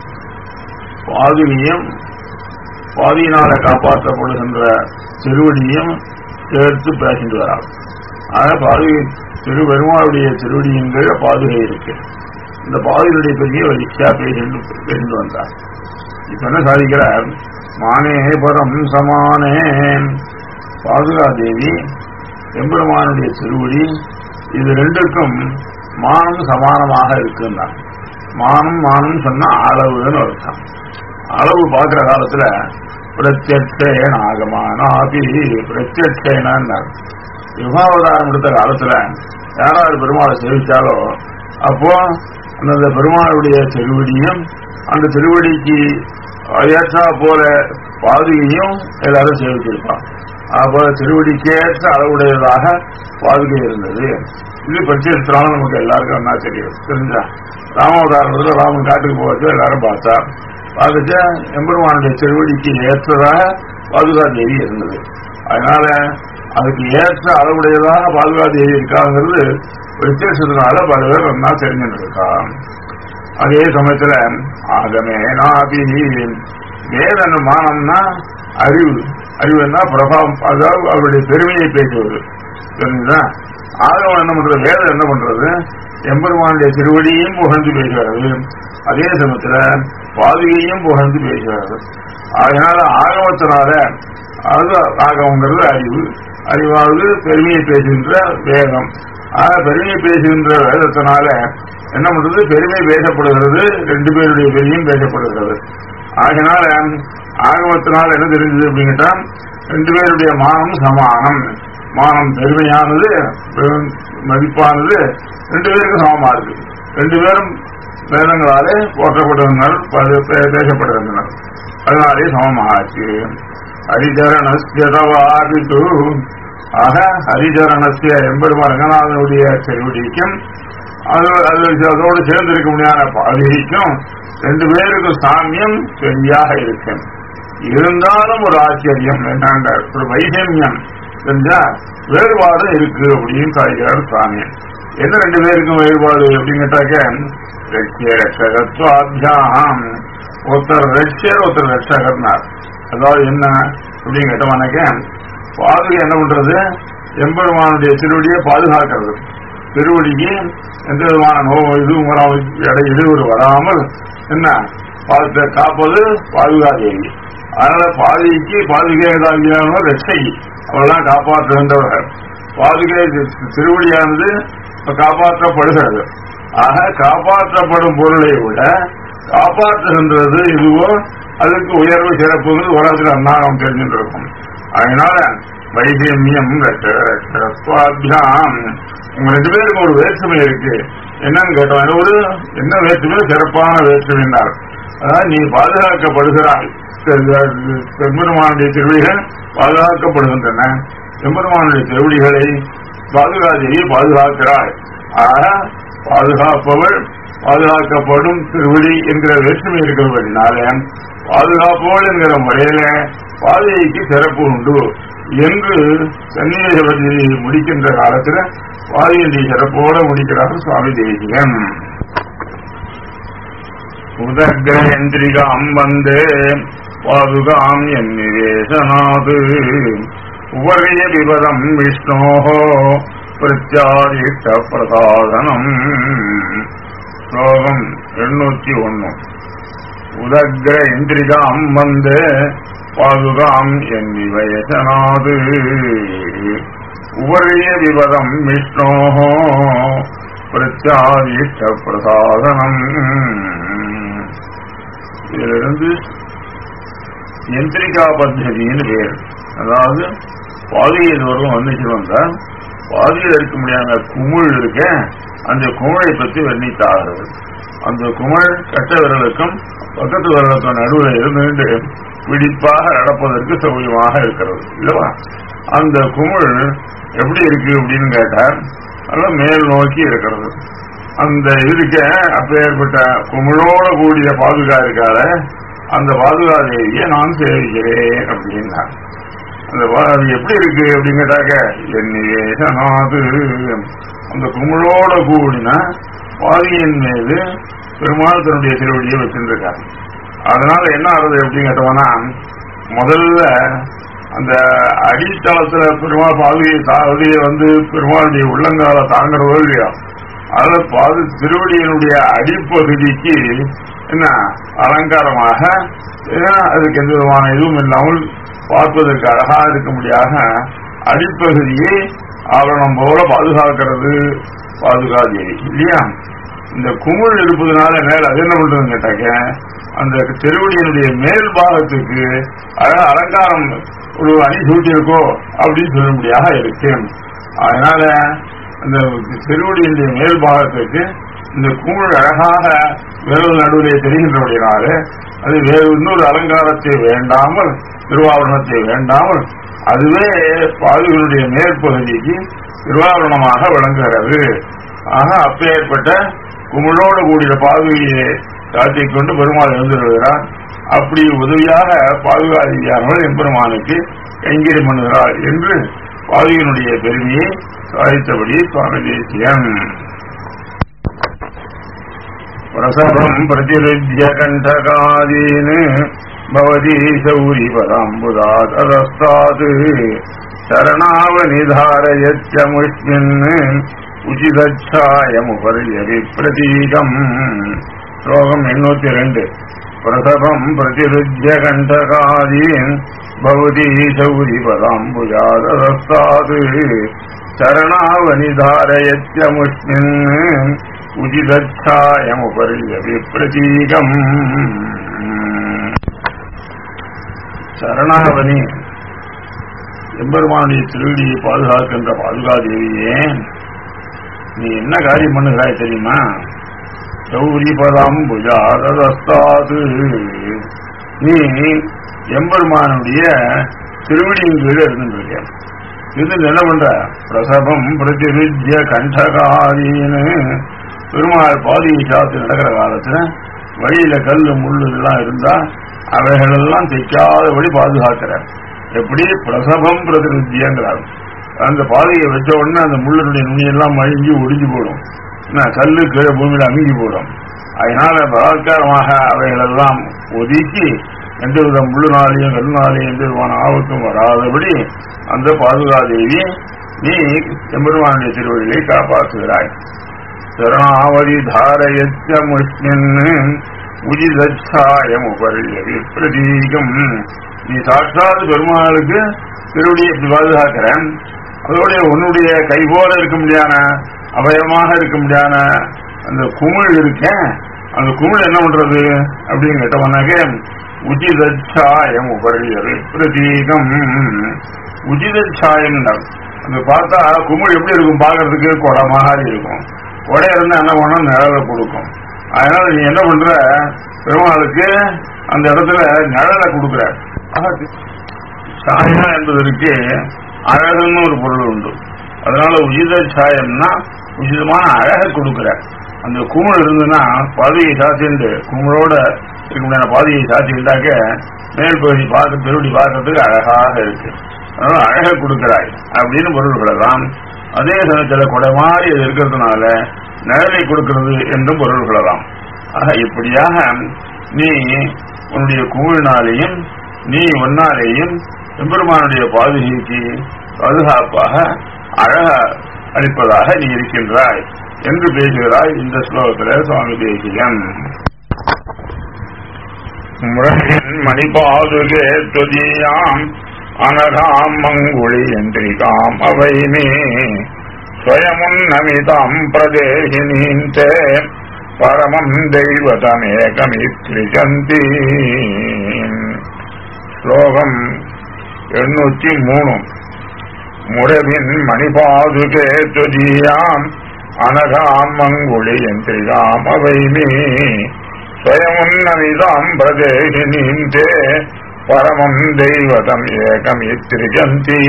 [SPEAKER 1] பாதுகையும் பாதியினால காப்பாற்றப்படுகின்ற திருவடியும் சேர்த்து பேசிட்டு வராள் ஆக பாதுகை திரு பெருமாளுடைய திருவடியின் கீழ பாதுகை இருக்கு இந்த பாதுகையுடைய பெரிய வரிசையா பேசிட்டு பேசிட்டு வந்தார் இப்ப என்ன சாதிக்கிறார் மானே பரம் சமானே பாதுகா தேவி எம்பெருமானுடைய திருவடி இது ரெண்டுக்கும் மானம் சமானமாக இருக்குன்னார் மானம் மானம் சொன்னா அளவுன்னு அர்த்தம் அளவு பார்க்கிற காலத்துல பிரத்யட்சேன ஆகமானாபி பிரத்யட்சேனார் யுகாவதாரம் எடுத்த காலத்துல யாராவது பெருமாளை சேவிச்சாலோ அப்போ அந்த பெருமாளுடைய திருவடியும் அந்த திருவடிக்கு ஏற்றா போல பாதுகையும் எல்லாரும் சேவிச்சிருப்பான் அப்போ திருவடிக்கேற்ற அளவுடையதாக பாதுகை இருந்தது இது பரிச்சயத்தினால நமக்கு எல்லாருக்கும் என்ன தெரியும் தெரிஞ்சா ராமாவதாரத்துல ராமன் காட்டுக்கு போச்சு எல்லாரும் பார்த்தா பார்த்துச்சா எம்பெருமானுடைய திருவடிக்கு ஏற்றதாக பாதுகா தேவி இருந்தது அதனால அதுக்கு ஏற்ற அளவுடையதாக பாதுகா தேவி இருக்காங்கிறது விசேஷத்தினால பல பேர் நல்லா தெரிஞ்சுட்டு இருக்கான் அதே சமயத்துல ஆகமே நாபி வேதன மானம்னா அறிவு அறிவுன்னா பிரபாவம் அதாவது அவருடைய பெருமையை பேசுவது தெரிஞ்சுதா ஆகவம் என்ன பண்றது வேதம் என்ன பண்றது எம்பெருமானுடைய திருவடியையும் புகழ்ந்து பேசுகிறது அதே சமயத்துல பாதுகையும் புகழ்ந்து பேசுகிறது அதனால ஆகமத்தினால அது ஆகவங்கிறது அறிவு அறிவாவது பெருமையை பேசுகின்ற வேதம் ஆக பெருமையை பேசுகின்ற வேதத்தினால என்ன பண்றது பெருமை பேசப்படுகிறது ரெண்டு பேருடைய பெருமையும் பேசப்படுகிறது ஆகினால ஆகமத்தினால் என்ன தெரிஞ்சது அப்படிங்கிட்டா ரெண்டு பேருடைய மானம் சமானம் மானம் பெருமையானது பெரும் மதிப்பானது ரெண்டு பேருக்கும் சமமா இருக்கு ரெண்டு பேரும் வேதங்களாலே போற்றப்பட்டிருந்தனர் பது- பே- பேசப்பட்டிருந்தனர் அதனாலே சமமாச்சு ஹரிச்சரணஸ்யதவாபிது ஆக ஹரிச்சரணஸ்ய எம்பெருமான் ரங்கநாதனுடைய திருவடிக்கும் அது அது அதோடு சேர்ந்திருக்க முடியாத பாதிக்கும் ரெண்டு பேருக்கும் சாமியம் சரியாக இருக்கும் இருந்தாலும் ஒரு ஆச்சரியம் என்னன்ற ஒரு வைஷமியம் செஞ்சா வேறுபாடு இருக்கு அப்படின்னு சாய்கிறார் சுவாமி என்ன ரெண்டு பேருக்கும் வேறுபாடு அப்படின்னு கேட்டாக்க ரட்சிய ரட்சகத்வாபியாம் ஒருத்தர் ரட்சியர் ஒருத்தர் ரட்சகர்னார் அதாவது என்ன அப்படின்னு கேட்டோம்னாக்க பாதுகை என்ன பண்றது எம்பெருமானுடைய திருவடியை பாதுகாக்கிறது திருவடிக்கு எந்த விதமான நோ இதுவும் வராமல் இடை இடையூறு வராமல் என்ன பாதத்தை காப்பது பாதுகாதேவி அதனால பாதுகைக்கு பாதுகைதாகியான ரட்சை அவெல்லாம் காப்பாற்றுகின்றவர்கள் பாதுகை தி- திருவடியானது இப்ப காப்பாற்றப்படுகிறது ஆக காப்பாற்றப்படும் பொருளை விட காப்பாற்றுகின்றது இதுவோ அதுக்கு உயர்வு சிறப்புகள் உலகத்தில் அன்னாரம் தெரிஞ்சுட்டு இருக்கும் அதனால வைஷமியம் ரத்வாபியாம் உங்க ரெண்டு பேருக்கு ஒரு வேற்றுமை இருக்கு என்னன்னு கேட்டோம் ஒரு என்ன வேற்றுமை சிறப்பான வேற்றுமைனார் அதாவது நீ பாதுகாக்கப்படுகிறாய் பெருமானுடைய திருவிழிகள் பாதுகாக்கப்படுகின்றன எம்பெருமானுடைய திருவடிகளை பாதுகாதேவி பாதுகாக்கிறாள் ஆக பாதுகாப்பவள் பாதுகாக்கப்படும் திருவடி என்கிற வேற்றுமை இருக்கிறபடினால பாதுகாப்பவள் என்கிற முறையில பாதைக்கு சிறப்பு உண்டு என்று சன்னிவேசபதி முடிக்கின்ற காலத்துல பாதையினுடைய சிறப்போட முடிக்கிறார் சுவாமி தேசிகன் உதகிரேந்திரிகாம் வந்தே பாதுகாம் என் நிவேசனாது உபரிய விபதம் விஷ்ணோः பிரத்யாதிஷ்ட பிரசாதனம் ஸ்லோகம் எண்ணூத்தி ஒன்னு உதக்ர இந்திரிகாம் வந்தே பாதுகாம் என் நிவேசனாது உபரிய விபதம் விஷ்ணோः பிரத்யாதிஷ்ட பிரசாதனம் இதிலிருந்து யந்திரிகா பத்ததின்னு பேர் அதாவது பாதியை இதுவரைக்கும் வந்துச்சு வந்தா பாதியில் இருக்க முடியாத குமிழ் இருக்க அந்த குமிழை பற்றி வர்ணித்தாகிறது அந்த குமிழ் கட்ட விரலுக்கும் பக்கத்து விரலுக்கும் நடுவில் இருந்து பிடிப்பாக நடப்பதற்கு சௌகரியமாக இருக்கிறது இல்லவா அந்த குமிழ் எப்படி இருக்கு அப்படின்னு கேட்டார் நல்லா மேல் நோக்கி இருக்கிறது அந்த இருக்க அப்பேற்பட்ட குமிழோட கூடிய பாதுகா இருக்கால அந்த பாதுகா தேவியை நான் சேவிக்கிறேன் அப்படின்னா அந்த பா- அது எப்படி இருக்கு அப்படின்னு கேட்டாக்க என் நிவேசனாது அந்த குமிழோட கூடின பாதியின் மீது பெருமாள் தன்னுடைய திருவடியை வச்சிருக்கார் அதனால என்ன ஆகுது அப்படின்னு கேட்டோம்னா முதல்ல அந்த அடித்தளத்துல பெருமாள் பாதுகை பாதுகையை வந்து பெருமாளுடைய உள்ளங்கால தாங்கிறதோ இல்லையா அதுல பாது திருவடியினுடைய அடிப்பகுதிக்கு என்ன அலங்காரமாக ஏன்னா அதுக்கு எந்த விதமான இதுவும் இல்லாமல் பார்ப்பதற்கு அழகா இருக்க முடியாத அடிப்பகுதியை ஆவரணம் போல பாதுகாக்கிறது பாதுகாதேவி இல்லையா இந்த குமிழ் இருப்பதனால மேல அது என்ன பண்றதுன்னு கேட்டாக்க அந்த திருவடியினுடைய மேல் பாகத்துக்கு அழகா அலங்காரம் ஒரு அணி சூட்டியிருக்கோ அப்படின்னு சொல்ல முடியாத இருக்கு அதனால அந்த திருவடியினுடைய மேல் பாகத்துக்கு இந்த குமிழ் அழகாக விரல் நடுவிலே தெரிகின்றபடினால அது வேறு இன்னொரு அலங்காரத்தை வேண்டாமல் திருவாவரணத்தை வேண்டாமல் அதுவே பாதுகளுடைய மேற்பகுதிக்கு திருவாவரணமாக விளங்குகிறது ஆக அப்பேற்பட்ட குமிழோடு கூடிய பாதுகையை காட்டிக் கொண்டு பெருமாள் எழுந்திருக்கிறார் அப்படி உதவியாக பாதுகாதியானவள் எம்பெருமானுக்கு கைங்கரி பண்ணுகிறாள் என்று பாதுகையினுடைய பெருமையை சாதித்தபடி சுவாமி தேசியம் பிரசவம் பிரதிருத்திய கண்டகாதீன் பவதி சௌரி பதாம்புதா ததஸ்தாத் சரணாவநிதாரயச்சமுஷ்மின் உச்சிதச்சாயமுபர்யவி பிரதீகம் ஸ்லோகம் எண்ணூத்தி ரெண்டு பிரசவம் பிரதிருத்திய கண்டகாதீன் பவதி சௌரி பதாம்புஜா ததஸ்தாத் சரணாவநிதாரயச்சமுஷ்மின் உதிதச்சாயமுபரியவி பிரதீகம் சரணாவணி எம்பெருமானுடைய திருவடியை பாதுகாக்கின்ற பாதுகாதேவியே நீ என்ன காரியம் பண்ணுகிறாய் தெரியுமா சௌரிபதம் புஜாதஸ்தாது நீ எம்பெருமானுடைய திருவடியின் கீழே இருந்துருக்க இருந்து என்ன பண்ற பிரசவம் பிரதிருஜ்ய கண்டகாரின்னு பெருமாள் பாதியை சாத்து நடக்கிற காலத்துல வழியில கல்லு முள்ளு எல்லாம் இருந்தா அவைகளெல்லாம் தைக்காதபடி பாதுகாக்கிற எப்படி பிரசவம் பிரதிருத்தியங்கிறார் அந்த பாதையை வச்ச உடனே அந்த முள்ளனுடைய நுனியெல்லாம் மழுங்கி ஒடிஞ்சு போடும் என்ன, கல்லு கீழே பூமியில அமுங்கி போடும் அதனால பலாத்காரமாக அவைகளெல்லாம் ஒதுக்கி எந்தவித முள்ளுனாலையும் கல்லுனாலையும் எந்த விதமான ஆபத்தும் வராதபடி அந்த பாதுகாதேவி நீ எம்பெருமானுடைய திருவழியை காப்பாற்றுகிறாய் சரணாவதி தாரயச்ச முஷ்மின் உஜிதாயம் உபரியவி பிரதீகம் நீ சாட்சாத் பெருமாளுக்கு திருவடியை இப்படி பாதுகாக்கிறேன் அதோடைய உன்னுடைய கை போல இருக்க முடியாத அவயமாக இருக்க முடியாத அந்த குமிழ் இருக்கேன் அந்த குமிழ் என்ன பண்றது அப்படின்னு கேட்டவனாக்க உஜிதாயம் உபரியவி பிரதீகம் உஜிதாயம் அந்த பார்த்தா குமிழ் எப்படி இருக்கும் பார்க்கறதுக்கு கொடை மாதிரி இருக்கும் கொடை இருந்தா என்ன பண்ணணும் நிழலை கொடுக்கும் அதனால நீ என்ன பண்ற பெருமாளுக்கு அந்த இடத்துல நிழலை கொடுக்குற ஆக, சாயம் என்பதற்கு அழகுன்னு ஒரு பொருள் உண்டு அதனால உஜித சாயம்னா உச்சிதமான அழகை கொடுக்குற அந்த குமிழ் இருந்ததுன்னா பாதையை சாத்திண்டு குமிழோட இருக்க முடியாத பாதையை சாத்திண்டாக்க மேல் பகுதி பார்க்க திருவடி பார்க்கறதுக்கு அழகாக இருக்கு அதனால அழகை கொடுக்கிறாய் அப்படின்னு பொருள் கொள்ளலாம் அதே சமயத்துல கொடை மாதிரி அது இருக்கிறதுனால நிழலை கொடுக்கிறது என்றும் பொருள் கொள்ளலாம் ஆக இப்படியாக நீ உன்னுடைய குமிழினாலேயும் நீ ஒன்னாலேயும் எம்பெருமானுடைய பாதுகைக்கு பாதுகாப்பாக அழக அளிப்பதாக நீ இருக்கின்றாய் என்று பேசுகிறாய் இந்த ஸ்லோகத்தில் சுவாமி தேசிகன் முரணின் மணிபாதுகே துதியாம் அனகாம் மங்குளி என்றிகாம் அவை மே ஸ்வயமுன்னமிதாம் பிரதேகினீந்தே பரமம் தெய்வதமேகமித்ரிசந்தி ஸ்லோகம் எண்ணூத்தி மூணு முரவின் மணிபாதுகே துதியாம் அனகாம் மங்குளி என்றிகாம் அவை மே ஸ்வயமுன்னமிதாம் பிரதேகினீந்தே பரமம் தெய்வதம் ஏகம் இத்திரிஜந்தி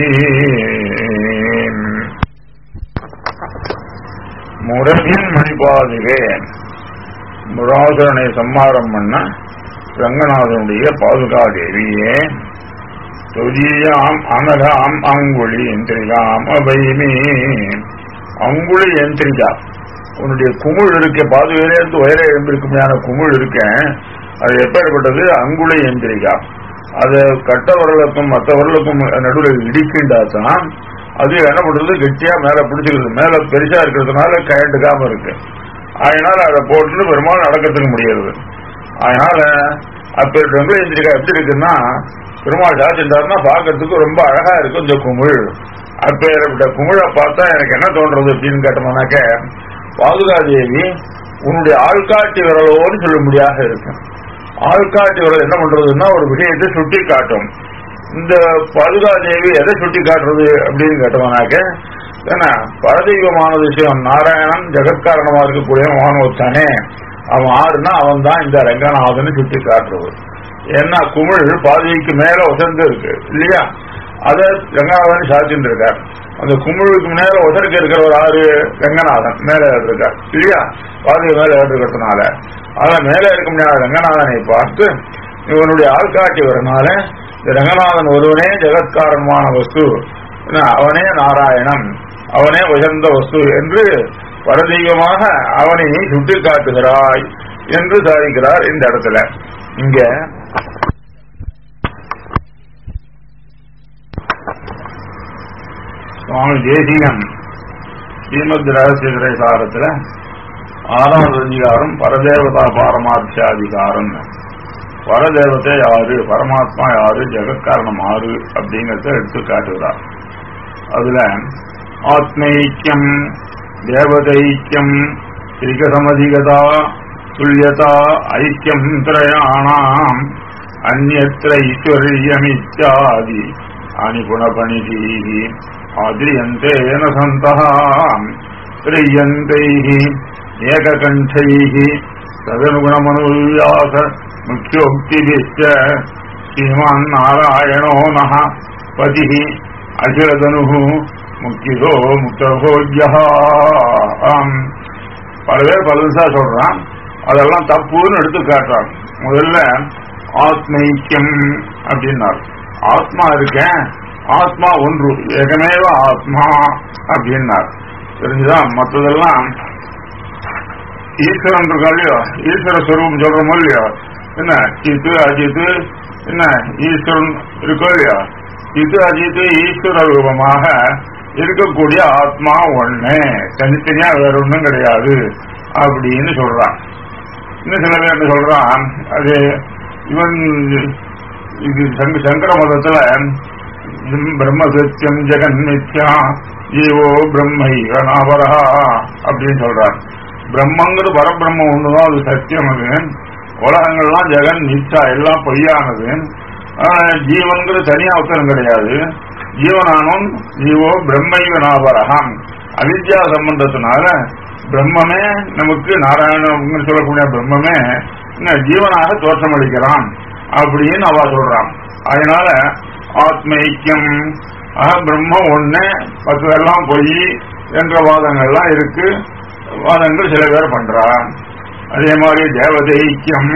[SPEAKER 1] முரவின் மணிபாதுகே முராசுரனை சம்மாரம் பண்ண ரங்கநாதனுடைய பாதுகாதேவியே துதியாம் அனகாம் அங்குளி எந்திரிகாம் அபைமி அங்குளி எந்திரிகா உன்னுடைய குமிழ் இருக்க பாதுகையிலிருந்து உயர எழுந்திருக்குமையான குமிழ் இருக்க அது எப்பேற்பட்டது அங்குளி எந்திரிகா அது கட்டவர்களுக்கும் மற்றவர்களுக்கும் நடுவில் இடிக்கின்றாதான் அது என்ன பண்றது கெட்டியா மேல பிடிச்சிக்கிறது மேல பெருசா இருக்கிறதுனால கயண்டுக்காம இருக்கு அதனால அதை போட்டு பெரும்பாலும் நடக்கிறதுக்கு முடியாது அதனால அப்ப ரொம்ப எந்திரிக்கா எப்படி இருக்குன்னா பெருமாள் சாச்சிருந்தாருன்னா பார்க்கறதுக்கு ரொம்ப அழகா இருக்கும் இந்த குமிழ் அப்பேற்பட்ட குமிழை பார்த்தா எனக்கு என்ன தோன்றது அப்படின்னு கேட்டோம்னாக்க பாதுகாதேவி உன்னுடைய ஆள்காட்டி விரலோடு சொல்லும்படியாக இருக்கும் ஆள்காட்டி விரல் என்ன பண்றதுன்னா ஒரு விஷயத்தை சுட்டி காட்டும் இந்த பாதுகாதேவி எதை சுட்டி காட்டுறது அப்படின்னு கேட்டோம்னாக்க என்ன பரதெய்வமான விஷயம் நாராயணன் ஜெகத்காரணமா இருக்கக்கூடிய மாணவத்தானே அவன் ஆறுனா அவன் தான் இந்த ரங்கநாதன் சுட்டி காட்டுறது ஏன்னா குமிழ் பாதைக்கு மேல உசர்ந்து இருக்கு இல்லையா அத ரங்கநாதன் சாத்தின்னு இருக்கார் அந்த குமிழுக்கு மேல உசருக்கு இருக்கிற ஒரு ஆறு ரங்கநாதன் மேல இருக்கார் இல்லையா பாதை மேல இருக்கிறதுனால அதான் மேல இருக்க முடியாத ரங்கநாதனை பார்த்து இவனுடைய ஆள்காட்டி வரனால இந்த ரங்கநாதன் ஒருவனே ஜெகத்காரமான வஸ்து என்ன, அவனே நாராயணன் அவனே உயர்ந்த வஸ்து என்று பரதீகமாக அவனை சுட்டி காட்டுகிறாய் என்று சாதிக்கிறார் இந்த இடத்துல இங்க சுவாமி தேசிகன் ஸ்ரீமத் ரகசிய சாரத்துல ஆறாவது அதிகாரம் பரதேவதா பாரமார்த்தியாதிகாரம் பரதேவத்தை யாரு பரமாத்மா யாரு ஜெகத்காரணம் யாரு அப்படிங்கறத எடுத்து காட்டுகிறார் அதுல ஆத்மைக்கியம் தேவதைக்கியம் திரிகசமதிகதா துல்லியதா ஐக்கியம் திரயாணாம் அந்நத்திர ஈஸ்வரியமித்யாதி அனிகுணபணிதீः ஆதிரியந்தேன சந்தः திரியந்தைः ஏககண்டைः तदनुगुणमनुव्यास मुख्योक्तिभिश्च श्रीमान् नारायणो नः पतिः अखिलधनुः முக்திதோ முக்தபோஜ்யா பல பேர் பல விசா சொல்றான் அதெல்லாம் தப்புன்னு எடுத்து காட்டுறான் முதல்ல ஆத்மைக்கியம் அப்படின்னார் ஆத்மா இருக்கேன் ஆத்மா ஒன்று ஏகமேவ ஆத்மா அப்படின்னார் தெரிஞ்சுதான் மற்றதெல்லாம் ஈஸ்வரன் இருக்கா இல்லையோ ஈஸ்வர ஸ்வரூபம் சொல்றோமோ இல்லையோ என்ன சித்து அஜித்து என்ன ஈஸ்வரன் இருக்கோ இல்லையோ சித்து அஜித்து ஈஸ்வர ரூபமாக இருக்கக்கூடிய ஆத்மா ஒண்ணு தனித்தனியா வேற ஒண்ணும் கிடையாது அப்படின்னு சொல்றான் இன்னும் சில பேர் என்ன சொல்றான் அது இவன் இது சங்க- சங்கர மதத்துல பிரம்ம சத்தியம் ஜெகன் மித்யா ஜீவோ பிரம்மைவ நாபரா அப்படின்னு சொல்றார் பிரம்மங்கிறது பரபிரம்மம் ஒண்ணுதான் அது சத்தியம் அது உலகங்கள்லாம் ஜெகன் மித்யா எல்லாம் பொய்யானது ஆனா, ஜீவன்கிறது தனியா உத்தரம் கிடையாது ஜீவனானும் ஜீவோ பிரம்மைவ நாபரகம் அவித்யா சம்பந்தத்தினால பிரம்மமே நமக்கு நாராயணன் சொல்லக்கூடிய பிரம்மமே என்ன ஜீவனாக தோற்றமளிக்கிறான் அப்படின்னு அவ சொல்றான் அதனால ஆத்ம ஐக்கியம் ஆக பிரம்மம் ஒண்ணு மற்றதெல்லாம் பொய் என்ற வாதங்கள்லாம் இருக்கு வாதங்கள் சில பேர் பண்றான் அதே மாதிரி தேவதைக்கியம்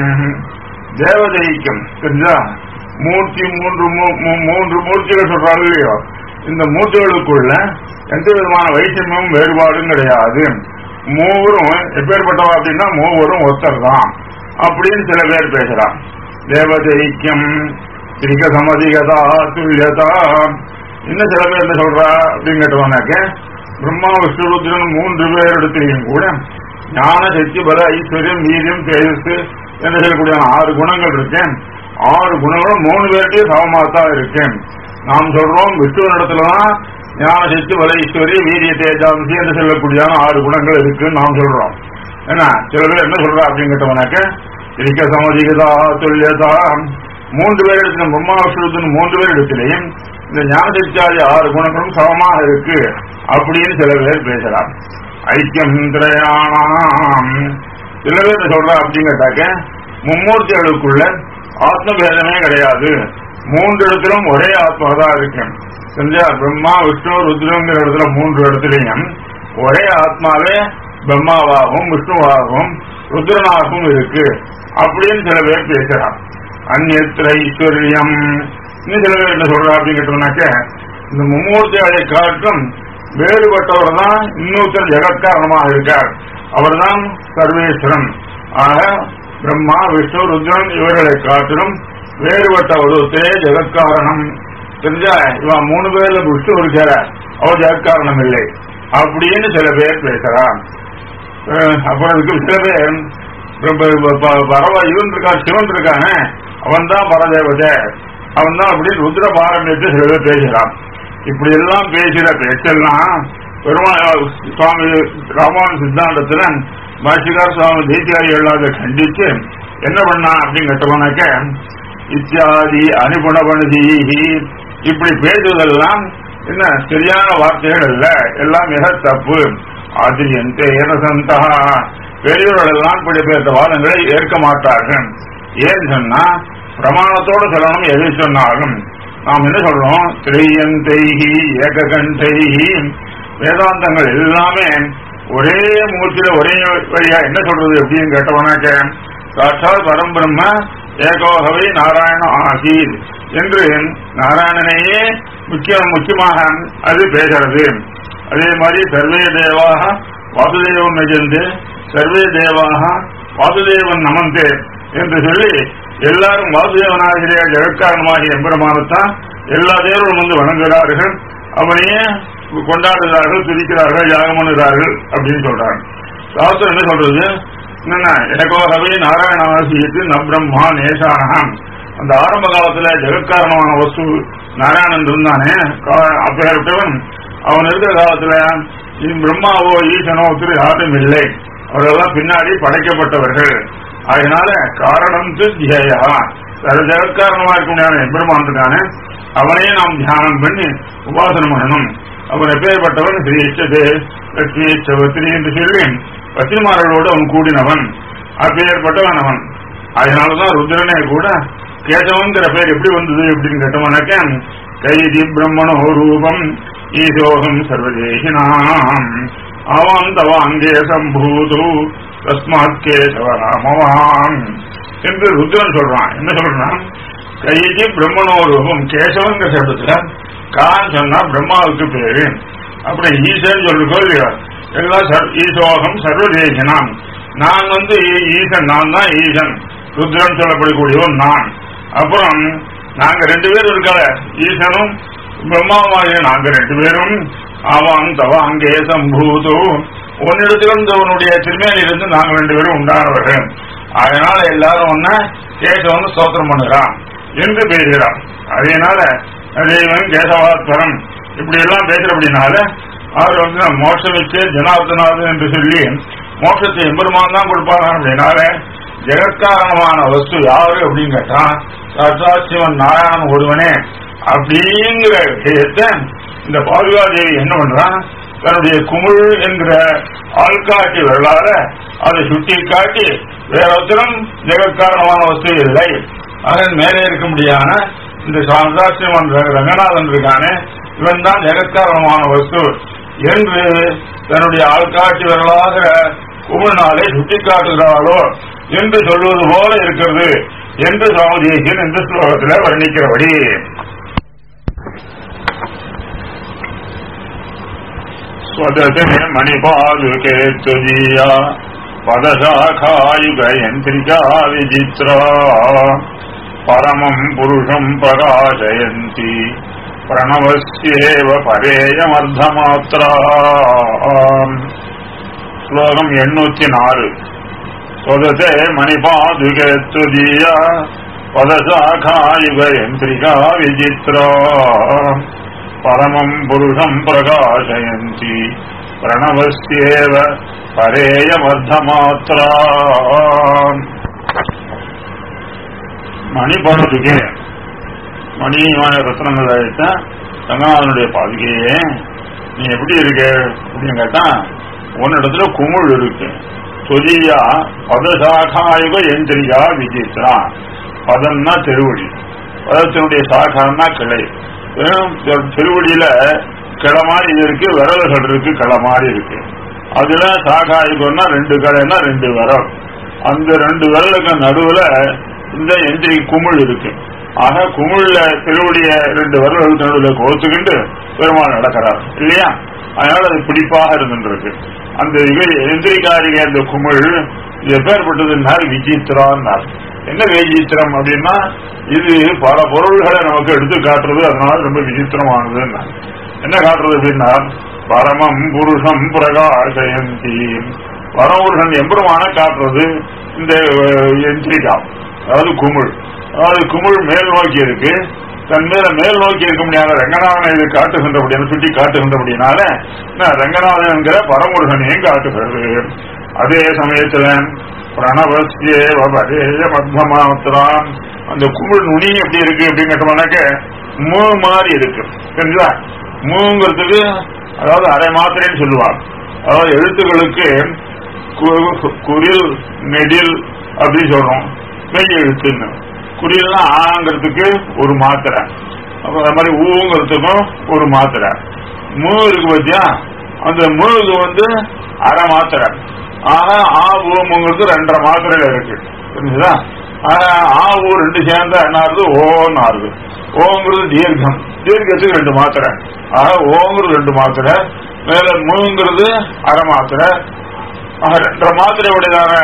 [SPEAKER 1] தேவதைக்கியம் தெரிஞ்சா மூர்த்தி மூன்று மூ- மூ- மூன்று மூர்த்திகள் சொல்றாங்க இல்லையோ இந்த மூர்த்திகளுக்குள்ள எந்த விதமான வைஷமியமும் வேறுபாடும் கிடையாது மூவரும் எப்பேற்பட்டவா அப்படின்னா மூவரும் ஒத்தர் தான் அப்படின்னு சில பேர் பேசுறான் தேவதைக்கியம் திரிக சமதிகதா துல்லியதா இன்னும் சில பேர் என்ன சொல்றா அப்படின்னு கேட்டவனாக்க பிரம்மா விஷ்ணு ருத்ரன் மூன்று பேர் இடத்திலையும் கூட ஞான சக்தி பல ஐஸ்வர்யம் வீரியம் தேஜஸ் என்று சொல்லக்கூடிய ஆறு குணங்கள் இருக்கேன் ஆறு குணங்களும் மூணு பேர்கிட்டயும் சமமாத்தான் இருக்கேன் நாம் சொல்றோம் விஷ்ணு இடத்துலதான் ஞான சக்தி பல ஐஸ்வர்ய வீரிய தேஜாம்சி என்று சொல்லக்கூடிய ஆறு குணங்கள் இருக்குன்னு நாம் சொல்றோம் என்ன சில பேர் என்ன சொல்றா அப்படின்னு கேட்டவனாக்க இருக்க சமதிகதா துல்லியதா மூன்று பேர் இடத்துல பிரம்மா விஷ்ணு மூன்று பேர் இடத்திலையும் இந்த ஞானசக்தியாதி ஆறு குணங்களும் சமமாக இருக்கு அப்படின்னு சில பேர் பேசலாம் ஐக்கியம் திரையானாம் சில பேர் சொல்றா அப்படின்னு கேட்டாக்க மும்மூர்த்திகளுக்குள்ள ஆத்ம பேதமே கிடையாது மூன்று இடத்திலும் ஒரே ஆத்மா தான் இருக்கு செஞ்சா பிரம்மா விஷ்ணு ருத்ரங்கிற இடத்துல மூன்று இடத்துலையும் ஒரே ஆத்மாவே பிரம்மாவாகவும் விஷ்ணுவாகவும் ருத்ரனாகவும் இருக்கு அப்படின்னு சில பேர் பேசுறான் அந்நியத்திர ஐஸ்வர்யம் இன்னும் சில பேர் என்ன சொல்றா அப்படின்னு கேட்டோம்னாக்க இந்த மும்மூர்த்திகளை காட்டும் வேறுபட்டவர் தான் இன்னொருத்தர் ஜெகத்காரணமாக இருக்கார் அவர்தான் சர்வேஸ்வரன் ஆக பிரம்மா விஷ்ணு ருத்ரன் இவர்களை காட்டிலும் வேறுபட்ட ஒருத்தரே ஜெகத்காரணம் தெரிஞ்சா இவன் மூணு பேர்ல விஷ்ணு இருக்கிற அவர் ஜெகத்காரணம் இல்லை அப்படின்னு சில பேர் பேசுறான் அஹ் அப்புறம் இதுக்கு சில பேர் ரொம்ப ப- ப- பரவ இவன் இருக்கான் சிவன் இருக்கானே அவன் தான் பரதேவதை அவன் தான் அப்படி ருத்ர பாரம்பரியத்தை சில பேர் பேசுறான் இப்படி எல்லாம் பேசுற பேச்செல்லாம் பெருமாள் சுவாமி ராமான் சித்தாந்தத்துல பாஷிகார் சுவாமி தேசியாரிகள் அதை கண்டிச்சு என்ன பண்ணா அப்படின்னு கேட்டவனாக்க இத்தியாதி அனுகுணபணி இப்படி பேசுவதெல்லாம் என்ன சரியான வார்த்தைகள் அல்ல எல்லாம் மிக தப்பு ஆதிரியந்தே ஏனசந்தா பெரியவர்கள் எல்லாம் இப்படி பேச வாதங்களை ஏற்க மாட்டார்கள் ஏன்னு சொன்னா பிரமாணத்தோடு சொல்லணும் எதை சொன்னாலும் நாம் என்ன சொல்றோம் திரையந்தைகி ஏககண்டைகி வேதாந்தங்கள் எல்லாமே ஒரே மூச்சில ஒரே வழியா என்ன சொல்றது எப்படின்னு கேட்டவனாக்க சாட்சாத் பரம்பிரம்ம ஏகோகவை நாராயண ஆசீர் என்று நாராயணனையே முக்கிய முக்கியமாக அது பேசுறது அதே மாதிரி சர்வே தேவாக வாசுதேவம் நிஜந்து சர்வே தேவாக வாசுதேவன் நமந்தே என்று சொல்லி எல்லாரும் வாசுதேவனாகிற ஜெகத்காரணமாகிய எம்பெருமானத்தான் எல்லா தேவர்களும் வந்து வணங்குகிறார்கள் அவனையே கொண்டாடுகிறார்கள் துதிக்கிறார்கள் யாகம் பண்ணுகிறார்கள் அப்படின்னு சொல்றாங்க சாஸ்திரம் என்ன சொல்றது என்னன்னா எனக்கோகவே நாராயணாசியத்து நப்ரம்மா நேசானகம் அந்த ஆரம்ப காலத்துல ஜெகத்காரணமான வஸ்து நாராயணன் இருந்தானே கா- அப்பேற்பட்டவன் அவன் இருக்கிற காலத்துல இ- பிரம்மாவோ ஈசனோ திரு யாரும் இல்லை அவர்களெல்லாம் பின்னாடி படைக்கப்பட்டவர்கள் அதனால காரணம் தியயா ஜெகத்காரணமா இருக்க முடியாத எம்பெருமான் இருக்கானே அவனையே நாம் தியானம் பண்ணி உபாசனம் பண்ணணும் அவன் எப்பேற்பட்டவன் ஸ்ரீச்சது லட்சுமி என்று சொல்லி பத்திரிமார்களோடு அவன் கூடினவன் அப்பேற்பட்டவன் அவன் அதனாலதான் ருத்ரனே கூட கேசவங்கிற பேர் எப்படி வந்தது அப்படின்னு கேட்டவனாக்க கைதி பிரம்மணோ ரூபம் ஈசோகம் சர்வதேகினாம் அவன் தவாங்கே சம்பூது தஸ்மாத் கேசவ ராமவான் என்று ருத்ரன் சொல்றான் என்ன சொல்றான் கைதி பிரம்மணோ ரூபம் கேசவங்கிற சப்தத்துல கான் சொன்னா பிரம்மாவுக்கு பேரு அப்புறம் ஈசன் சொல்லுக்கோ இல்லையா எல்லாம் சர்- ஈசோகம் சர்வதேசனாம் நான் வந்து ஈ- ஈசன் நான் தான் ஈசன் ருத்ரன் சொல்லப்படக்கூடியவன் நான் அப்புறம் நாங்க ரெண்டு பேரும் இருக்கல ஈசனும் பிரம்மாவாகிய நாங்க ரெண்டு பேரும் அவன் தவ அங்கே சம்பூது உன்னிடத்திலிருந்து உன்னுடைய திருமேனிலிருந்து நாங்க ரெண்டு பேரும் உண்டானவர்கள் அதனால எல்லாரும் ஒன்ன கேசவன் ஸ்தோத்திரம் பண்ணுகிறான் என்று பேசுகிறான் அதனால தேவன் கேசவாத்வரம் இப்படி எல்லாம் பேசுறபடினால அவர் வந்து நான் மோட்சம் வச்சு ஜனார்தனாதன் என்று சொல்லி மோட்சத்தை எம்பெருமான் தான் கொடுப்பாங்க அப்படின்னால ஜெகத்காரணமான வஸ்து யாரு அப்படின்னு கேட்டா சாட்சாத் சிவன் நாராயணன் ஒருவனே அப்படிங்கிற விஷயத்தை இந்த பாதுகாதேவி என்ன பண்றான் தன்னுடைய குமிழ் என்கிற ஆள்காட்டி வரலாற அதை சுட்டி காட்டி வேற ஒருத்தரும் ஜெகத்காரணமான வஸ்து இல்லை அதன் மேலே இருக்க முடியாத இந்த சாந்தாசிவன் ரங்கநாதன் இருக்கானே இவன் தான் ஜெகத்காரணமான வஸ்து என்று தன்னுடைய ஆள்காட்டி வரலாகிற குமிழ்நாளை சுட்டிக்காட்டுகிறாளோ என்று சொல்வது போல இருக்கிறது என்று சுவாமி தேசியன் இந்த ஸ்லோகத்தில் வர்ணிக்கிறபடி स्वदते मणिपादुके तुजीया पदशाखायुगयन्त्रिका विचित्रा परमम् पुरुषम् प्रकाशयन्ति प्रणवस्येव परेयमर्धमात्रा ஸ்லோகம் எண்ணூத்தி நாலு स्वदते मणिपादुके तुजीया पदशाखायुगयन्त्रिका विचित्रा परमम् पुरुषम् प्रकाशयन्ति प्रणवस्येव परेयमर्धमात्रा மணிபாதுகே மணிமான ரத்னங்கள் அழைத்த ரங்கநாதனுடைய பாதுகையே நீ எப்படி இருக்க அப்படின்னு கேட்டா உன்னிடத்துல குமுள் இருக்கு தொலியா பதசாகாயுக எந்திரியா விஜித்ரா பதம்னா திருவடி பதத்தினுடைய சாகான்னா கிளை வெறும் திருவடியில கிளை மாதிரி இருக்கு விரல்கள் இருக்கு கிளை மாதிரி இருக்கு அதுல சாகாயுகம்னா ரெண்டு களைன்னா ரெண்டு விரல் அந்த ரெண்டு விரலுக்கு நடுவுல இந்த எந்திரி குமிழ் இருக்கு ஆக குமிழ்ல திருவடிய ரெண்டு விரல்களுக்கு நடுவுல கோத்துக்கிண்டு பெருமாள் நடக்கிறார் இல்லையா அதனால அது பிடிப்பாக இருந்துருக்கு அந்த இவர் எந்திரிகாரிக அந்த குமிழ் இது எப்பேற்பட்டதுன்னார் விசித்திரான்னார் என்ன விசித்திரம் அப்படின்னா இது பல பொருள்களை நமக்கு எடுத்து காட்டுறது அதனால ரொம்ப விசித்திரமானதுன்னா என்ன காட்டுறது அப்படின்னா பரமம் புருஷம் பிரகாசயந்தி பரமபுருஷன் எம்பெருமான காட்டுறது இந்த எந்திரிகா அதாவது குமிழ் அதாவது குமிழ் மேல் நோக்கி இருக்கு தன் மேல மேல் நோக்கி இருக்க முடியாத ரங்கநாதனை இது காட்டுகின்றபடியான சுட்டி காட்டுகின்றபடினால நான் ரங்கநாதன் என்கிற பரமுருகனையும் காட்டுகிறது அதே சமயத்துல பிரணவசியே வபரேய மத்மாத்திராம் அந்த குமிழ் நுனி எப்படி இருக்கு அப்படின்னு கேட்டோம்னாக்க மூ மாதிரி இருக்கு சரிங்களா மூங்கிறதுக்கு அதாவது அரை மாத்திரைன்னு சொல்லுவாங்க அதாவது எழுத்துக்களுக்கு கு- குரில் நெடில் அப்படின்னு சொல்றோம் மெய் எழுத்துன்னு குறியல்னா ஆங்கிறதுக்கு ஒரு மாத்திரை அப்புறம் அது மாதிரி ஊங்கிறதுக்கும் ஒரு மாத்திரை மூ இருக்கு பாத்தியா அந்த மூக்கு வந்து அரை மாத்திரை ஆனா ஆ ஊமுங்கிறது ரெண்டரை மாத்திரையில இருக்கு புரிஞ்சுதா ஆனா ஆ ஊ ரெண்டு சேர்ந்தா என்ன ஆகுது ஓன்னு ஆகுது ஓங்கிறது தீர்க்கம் தீர்க்கத்துக்கு ரெண்டு மாத்திரை ஆக ஓங்கிறது ரெண்டு மாத்திரை மேல மூங்கிறது அரை மாத்திரை ஆக ரெண்டரை மாத்திரையுடையதான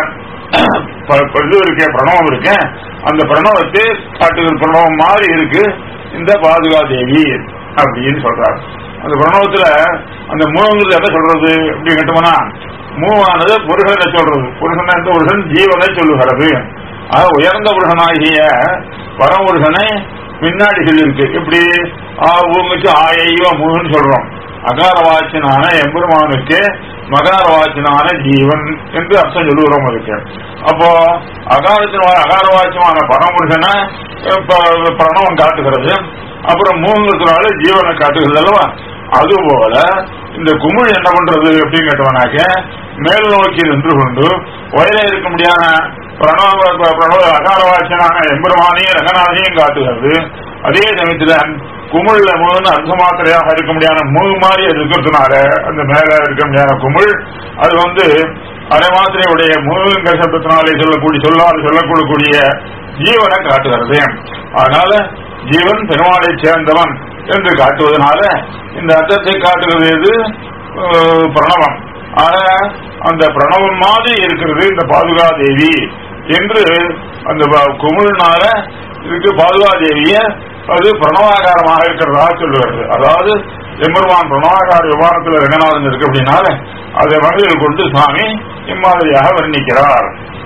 [SPEAKER 1] ப- ப- இது இருக்கே பிரணவம் இருக்கே அந்த பிரணவத்தை காட்டுகிற பிரணவம் மாதிரி இருக்கு இந்த பாதுகாதேவி அப்படின்னு சொல்றாரு அந்த பிரணவத்துல அந்த மூணுங்கிறது என்ன சொல்றது அப்படி கேட்டோம்னா மூவானது புருஷனை சொல்றது புருஷன் எந்த புருஷன் ஜீவனை சொல்லுகிறது ஆக உயர்ந்த புருஷனாகிய பரமபுருஷனை பின்னாடி சொல்லியிருக்கு இப்படி ஆ ஊங்குச்சு ஆயையோ மூணுன்னு சொல்றோம் அகாரவாச்சினான எம்பெருமானுக்கு மகாரவாச்சினான ஜீவன் என்று அர்த்தம் சொல்லுகிறோம் அதுக்கு அப்போ அகாரத்தின அகாரவாச்சியமான பரமபுருஷனை அஹ், ப- பிரணவம் காட்டுகிறது அப்புறம் மூணுங்கிறதுனால ஜீவனை காட்டுகிறது அல்லவா அதுபோல இந்த குமிழ் என்ன பண்றது அப்படின்னு கேட்டவனாக்க மேல் நோக்கி நின்று கொண்டு வயலே இருக்க முடியாத பிரணவ பிரணவ அகாரவாட்சனான எம்பெருமானையும் ரங்கநாதனையும் காட்டுகிறது அதே சமயத்துல குமிழ்ல முழுன்னு அர்த்த மாத்திரையாக இருக்க முடியாத முழு மாதிரி அது இருக்கிறதுனால அந்த மேல இருக்க முடியாத குமிழ் அது வந்து அரை மாத்திரையுடைய முழுங்கிற சப்தத்தினாலே சொல்லக்கூடிய சொல்லால் சொல்லக்கூடிய ஜீவனை காட்டுகிறது அதனால ஜீவன் பெருமாளை சேர்ந்தவன் என்று காட்டுவதனால இந்த அர்த்தத்தை காட்டுகிறது எது அஹ், பிரணவம் ஆனா அந்த பிரணவம் மாதிரி இருக்கிறது இந்த பாதுகா தேவி என்று அந்த ப- குமிழ்னால இதுக்கு பாதுகா தேவிய அது பிரணவாகாரமாக இருக்கிறதா சொல்லுகிறது அதாவது எம்பெருமான் பிரணவாகார விமானத்தில் ரங்கநாதன் இருக்கு அப்படின்னால அதை மனதில் கொண்டு சுவாமி இம்மாதிரியாக வர்ணிக்கிறார்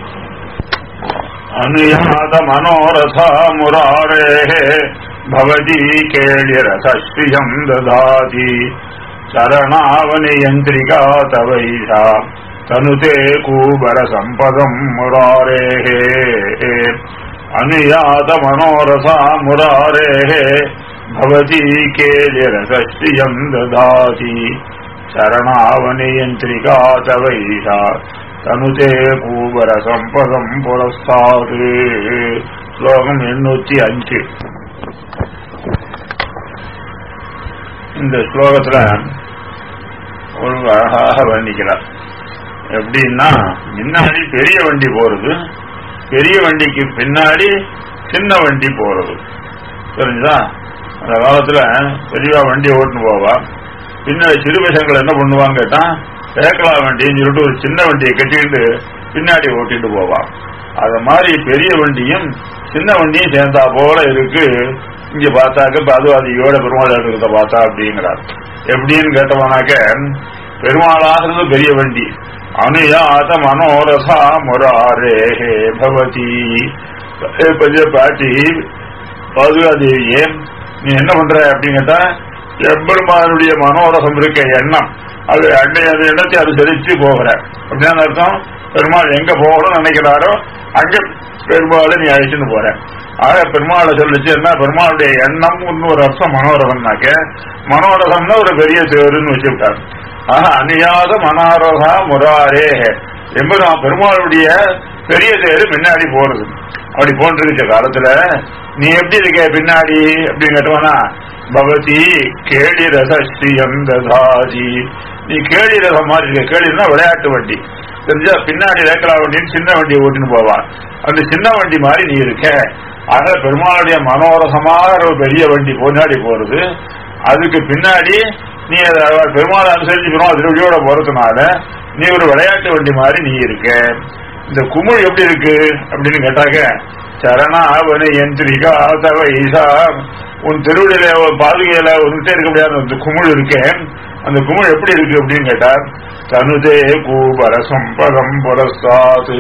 [SPEAKER 1] அனுயாத மனோரதா முராரே பவதி கேளிரசியம் ததாதி சரணாவனியந்திரிகா தவைஷா தனுதே கூபர சம்பதம் முராரே அனுயாத மனோரசா முராரே பவதி கேளிரசியம் ததாதி சரணாவனியந்திரிகா தவைஷா தனுதே பூவர சம்பதம் புரஸ்தாது ஸ்லோகம் எண்ணூத்தி அஞ்சு இந்த ஸ்லோகத்துல ஒரு அழகாக வர்ணிக்கிறார் எப்படின்னா முன்னாடி பெரிய வண்டி போறது பெரிய வண்டிக்கு பின்னாடி சின்ன வண்டி போறது தெரிஞ்சா அந்த காலத்துல பெரியவா வண்டி ஓட்டுன்னு போவா பின்னாடி சிறு பசங்கள் என்ன பண்ணுவாங்க கேட்டா சேக்கலா வண்டின்னு சொல்லிட்டு ஒரு சின்ன வண்டியை கட்டிக்கிட்டு பின்னாடி ஓட்டிட்டு போவான் அது மாதிரி பெரிய வண்டியும் சின்ன வண்டியும் சேர்ந்தா போல இருக்கு இங்க பார்த்தாக்க பதுவாதியோட பெருமாள் இருக்கிறத பார்த்தா அப்படிங்கிறார் எப்படின்னு கேட்டவனாக்க பெருமாளாகிறது பெரிய வண்டி அனுயாத மனோரசா முராரே பவதி பெரிய பாட்டி பாதுகாதேவியே நீ என்ன பண்ற அப்படின்னு கேட்டா எம்பெருமானுடைய மனோரசம் இருக்க எண்ணம் அது அன்னை அந்த எண்ணத்தை அனுசரிச்சு போகிற அப்படின்னு அர்த்தம் பெருமாள் எங்க போகணும்னு நினைக்கிறாரோ அங்க பெருமாளை நீ அழைச்சிட்டு போற ஆக பெருமாளை சொல்லிச்சு என்ன பெருமாளுடைய எண்ணம் ஒரு அர்த்தம் மனோரசம்னாக்க மனோரசம்னா ஒரு பெரிய தேருன்னு வச்சுவிட்டார் ஆக அணியாத மனோரசா முராரே எம்பெருமா பெருமாளுடைய பெரிய தேரு முன்னாடி போறது அப்படி போன்றிருக்க காலத்துல நீ எப்படி இருக்க பின்னாடி அப்படின்னு கேட்டவனா பவதி கேடி ரசியம் ததாதி நீ கேடி ரசம் மாதிரி இருக்க கேடினா விளையாட்டு வண்டி தெரிஞ்சா பின்னாடி ரேக்கலா வண்டின்னு சின்ன வண்டியை ஓட்டின்னு போவான் அந்த சின்ன வண்டி மாதிரி நீ இருக்க ஆக பெருமாளுடைய மனோரசமாக ஒரு பெரிய வண்டி முன்னாடி போறது அதுக்கு பின்னாடி நீ அதை பெருமாளை அனுசரிச்சு பெருமாள் திருவடியோட போறதுனால நீ ஒரு விளையாட்டு வண்டி மாதிரி நீ இருக்க இந்த குமிழ் எப்படி இருக்கு அப்படின்னு கேட்டாக்க சரணாவன யந்திரிகா தவ ஈசா உன் திருவிழியில ஒரு பாதுகையில ஒன்றுட்டே இருக்க முடியாத அந்த குமிழ் இருக்கேன் அந்த குமிழ் எப்படி இருக்கு அப்படின்னு கேட்டார் தனுதே கூபர சம்பதம் புரஸ்தாது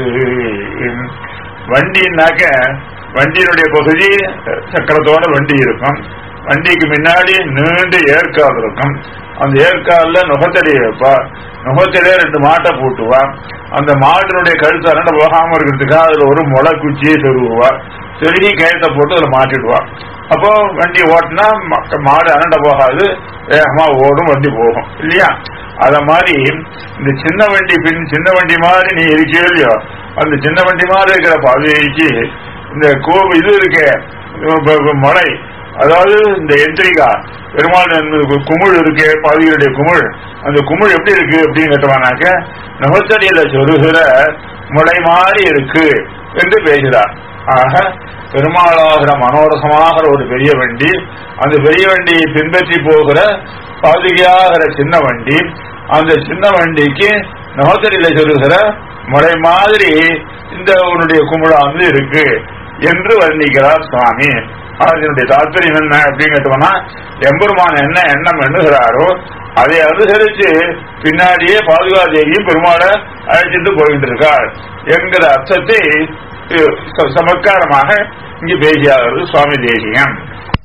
[SPEAKER 1] வண்டின்னாக்க வண்டியினுடைய பகுதி சக்கரத்தோட வண்டி இருக்கும் வண்டிக்கு முன்னாடி நீண்டு ஏற்கால் இருக்கும் அந்த ஏற்கால்ல நுகத்தடி வைப்பா நுகத்தடியே ரெண்டு மாட்டை பூட்டுவா அந்த மாட்டினுடைய கழுத்து அரண்ட போகாம இருக்கிறதுக்காக அதுல ஒரு முளை குச்சியை சொருகுவா செருகி கயத்தை போட்டு அதுல மாட்டிடுவா அப்போ வண்டி ஓட்டினா மக்க- மாடு அரண்ட போகாது வேகமா ஓடும் வண்டி போகும் இல்லையா அத மாதிரி இந்த சின்ன வண்டி பின் சின்ன வண்டி மாதிரி நீ இருக்கியோ இல்லையோ அந்த சின்ன வண்டி மாதிரி இருக்கிற பாதைக்கு இந்த கோபு இது இருக்கே ப- ப- மலை அதாவது இந்த எந்திரிகா பெருமாள் இந்த குமிழ் இருக்கு பாதிகளுடைய குமிழ் அந்த குமிழ் எப்படி இருக்கு அப்படின்னு கேட்டவானாக்க நுகத்தடியில சொருகிற முளை மாதிரி இருக்கு என்று பேசுகிறார் ஆக பெருமாளாகிற மனோரசமாகிற ஒரு பெரிய வண்டி அந்த பெரிய வண்டியை பின்பற்றி போகிற பாதுகையாகிற சின்ன வண்டி அந்த சின்ன வண்டிக்கு நுகத்தடியில சொருகிற முளை மாதிரி இந்த உன்னுடைய குமிழாந்து இருக்கு என்று வர்ணிக்கிறார் சுவாமி அதனுடைய தாற்பயம் என்ன அப்படின்னு கேட்டோம்னா எம்பெருமான் என்ன எண்ணம் எண்ணுகிறாரோ அதை அனுசரிச்சு பின்னாடியே பாதுகாதேவியும் பெருமாளை அழைச்சிட்டு போயிட்டு இருக்கார் என்கிற அர்த்தத்தை அஹ், ச- சமத்காரமாக இங்கு பேசியாகிறது சுவாமி தேசியம்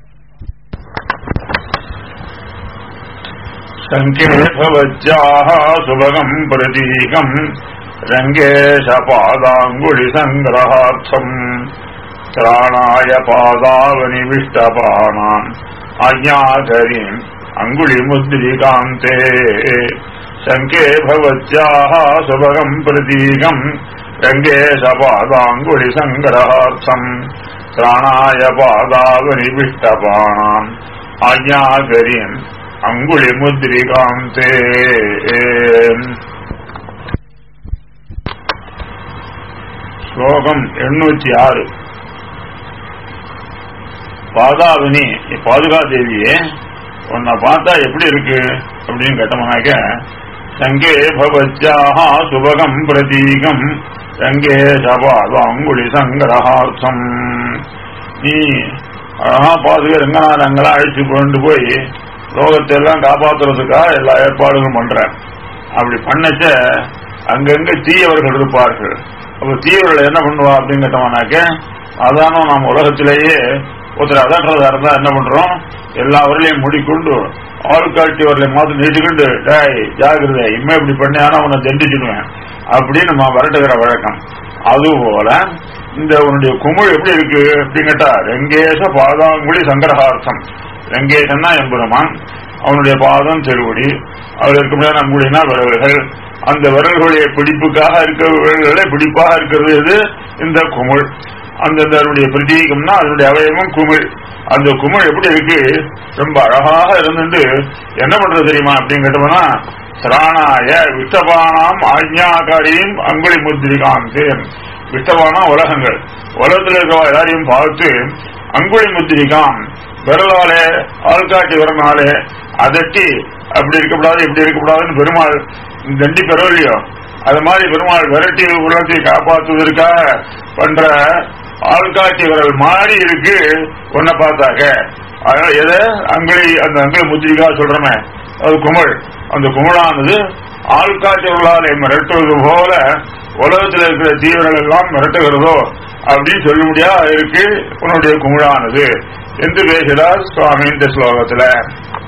[SPEAKER 1] சங்கே பவத்யாः சுபகம் பிரதீகம் ரங்கேஷ பாதாங்குழி சங்கிரகார்த்தம் திராணாய பாதாவனிவிஷ்டபானாம் அஜாகரீம் அங்குளி முத்ரிகாந்தே சங்கே பவத்யாः சுபகம் பிரதீகம் ரங்கேஷ பாதாங்குளி சங்கரார்த்தம் பிராணாய பாதாவனிபிஷ்டபாணாம் ஆஜ்ஞாகரியம் அங்குளி முத்ரிகாந்தே ஸ்லோகம் எண்ணூற்றி ஆறு பாதாவினி பாதுகா தேவியே உன்னை பார்த்தா எப்படி இருக்கு அப்படின்னு கேட்டோம்னாக்க சங்கே பவத்யாஹா சுபகம் பிரதீகம் சங்கே சபாத அங்குளி சங்கரஹார்த்தம் நீ அழகா பாதுகா ரங்கநாதங்களா அழைச்சு கொண்டு போய் லோகத்தை எல்லாம் காப்பாத்துறதுக்காக எல்லா ஏற்பாடுகளும் பண்ற அப்படி பண்ணச்ச அங்கங்க தீயவர்கள் இருப்பார்கள் அப்ப தீயவர்கள் என்ன பண்ணுவா அப்படின்னு கேட்டோம்னாக்க அதான நாம் உலகத்திலேயே ஒருத்தர் அதற்றதா இருந்தா என்ன பண்றோம் எல்லாவர்களையும் முடிக்கொண்டு ஆள்காட்டியவர்களை மாத்து நீட்டுக்கொண்டு டேய் ஜாகிரதை இனிமே இப்படி பண்ணி ஆனா உன்னை தண்டிச்சிடுவேன் அப்படின்னு நம்ம விரட்டுகிற வழக்கம் அதுபோல இந்த உன்னுடைய குமிழ் எப்படி இருக்கு அப்படின்னு கேட்டா ரெங்கேச பாதாங்குழி சங்கரஹார்த்தம் ரெங்கேசன்னா எம்பெருமான் அவனுடைய பாதம் திருவடி அவர் இருக்க முடியாத நம்முடையனா விரல்கள் அந்த விரல்களுடைய பிடிப்புக்காக இருக்க விரல்களே பிடிப்பாக இருக்கிறது எது இந்த குமிழ் அந்த அதனுடைய பிரதீகம்னா அதனுடைய அவயவம் குமிழ் அந்த குமிழ் எப்படி இருக்கு ரொம்ப அழகாக இருந்துட்டு என்ன பண்றது தெரியுமா அப்படின்னு கேட்டோம்னா சிராணாய விஷ்டபானாம் ஆஜ்ஞாகாரியும் அங்குளி முத்திரிகாந்து விஷ்டபானா உலகங்கள் உலகத்தில் இருக்கிற எல்லாரையும் பார்த்து அங்குளி முத்திரிகாம் விரலாலே ஆள்காட்டி வரனாலே அதட்டி அப்படி இருக்கக்கூடாது இப்படி இருக்கக்கூடாதுன்னு பெருமாள் தண்டி பெறவில்லையோ அது மாதிரி பெருமாள் விரட்டி உலகத்தை காப்பாற்றுவதற்காக பண்ற ஆள்காட்டி விரல் மாறி இருக்கு ஒன்ன பார்த்தாக்க அதனால எதை அங்கலி அந்த அங்கலி முத்திரிகா சொல்றமே அது குமிழ் அந்த குமிழானது ஆள்காட்டியவர்களாலே மிரட்டுவது போல உலகத்தில் இருக்கிற தீவிரங்கள் எல்லாம் மிரட்டுகிறதோ அப்படின்னு சொல்ல முடியா இருக்கு உன்னுடைய குமிழானது என்று பேசுகிறார் சுவாமி இந்த ஸ்லோகத்துல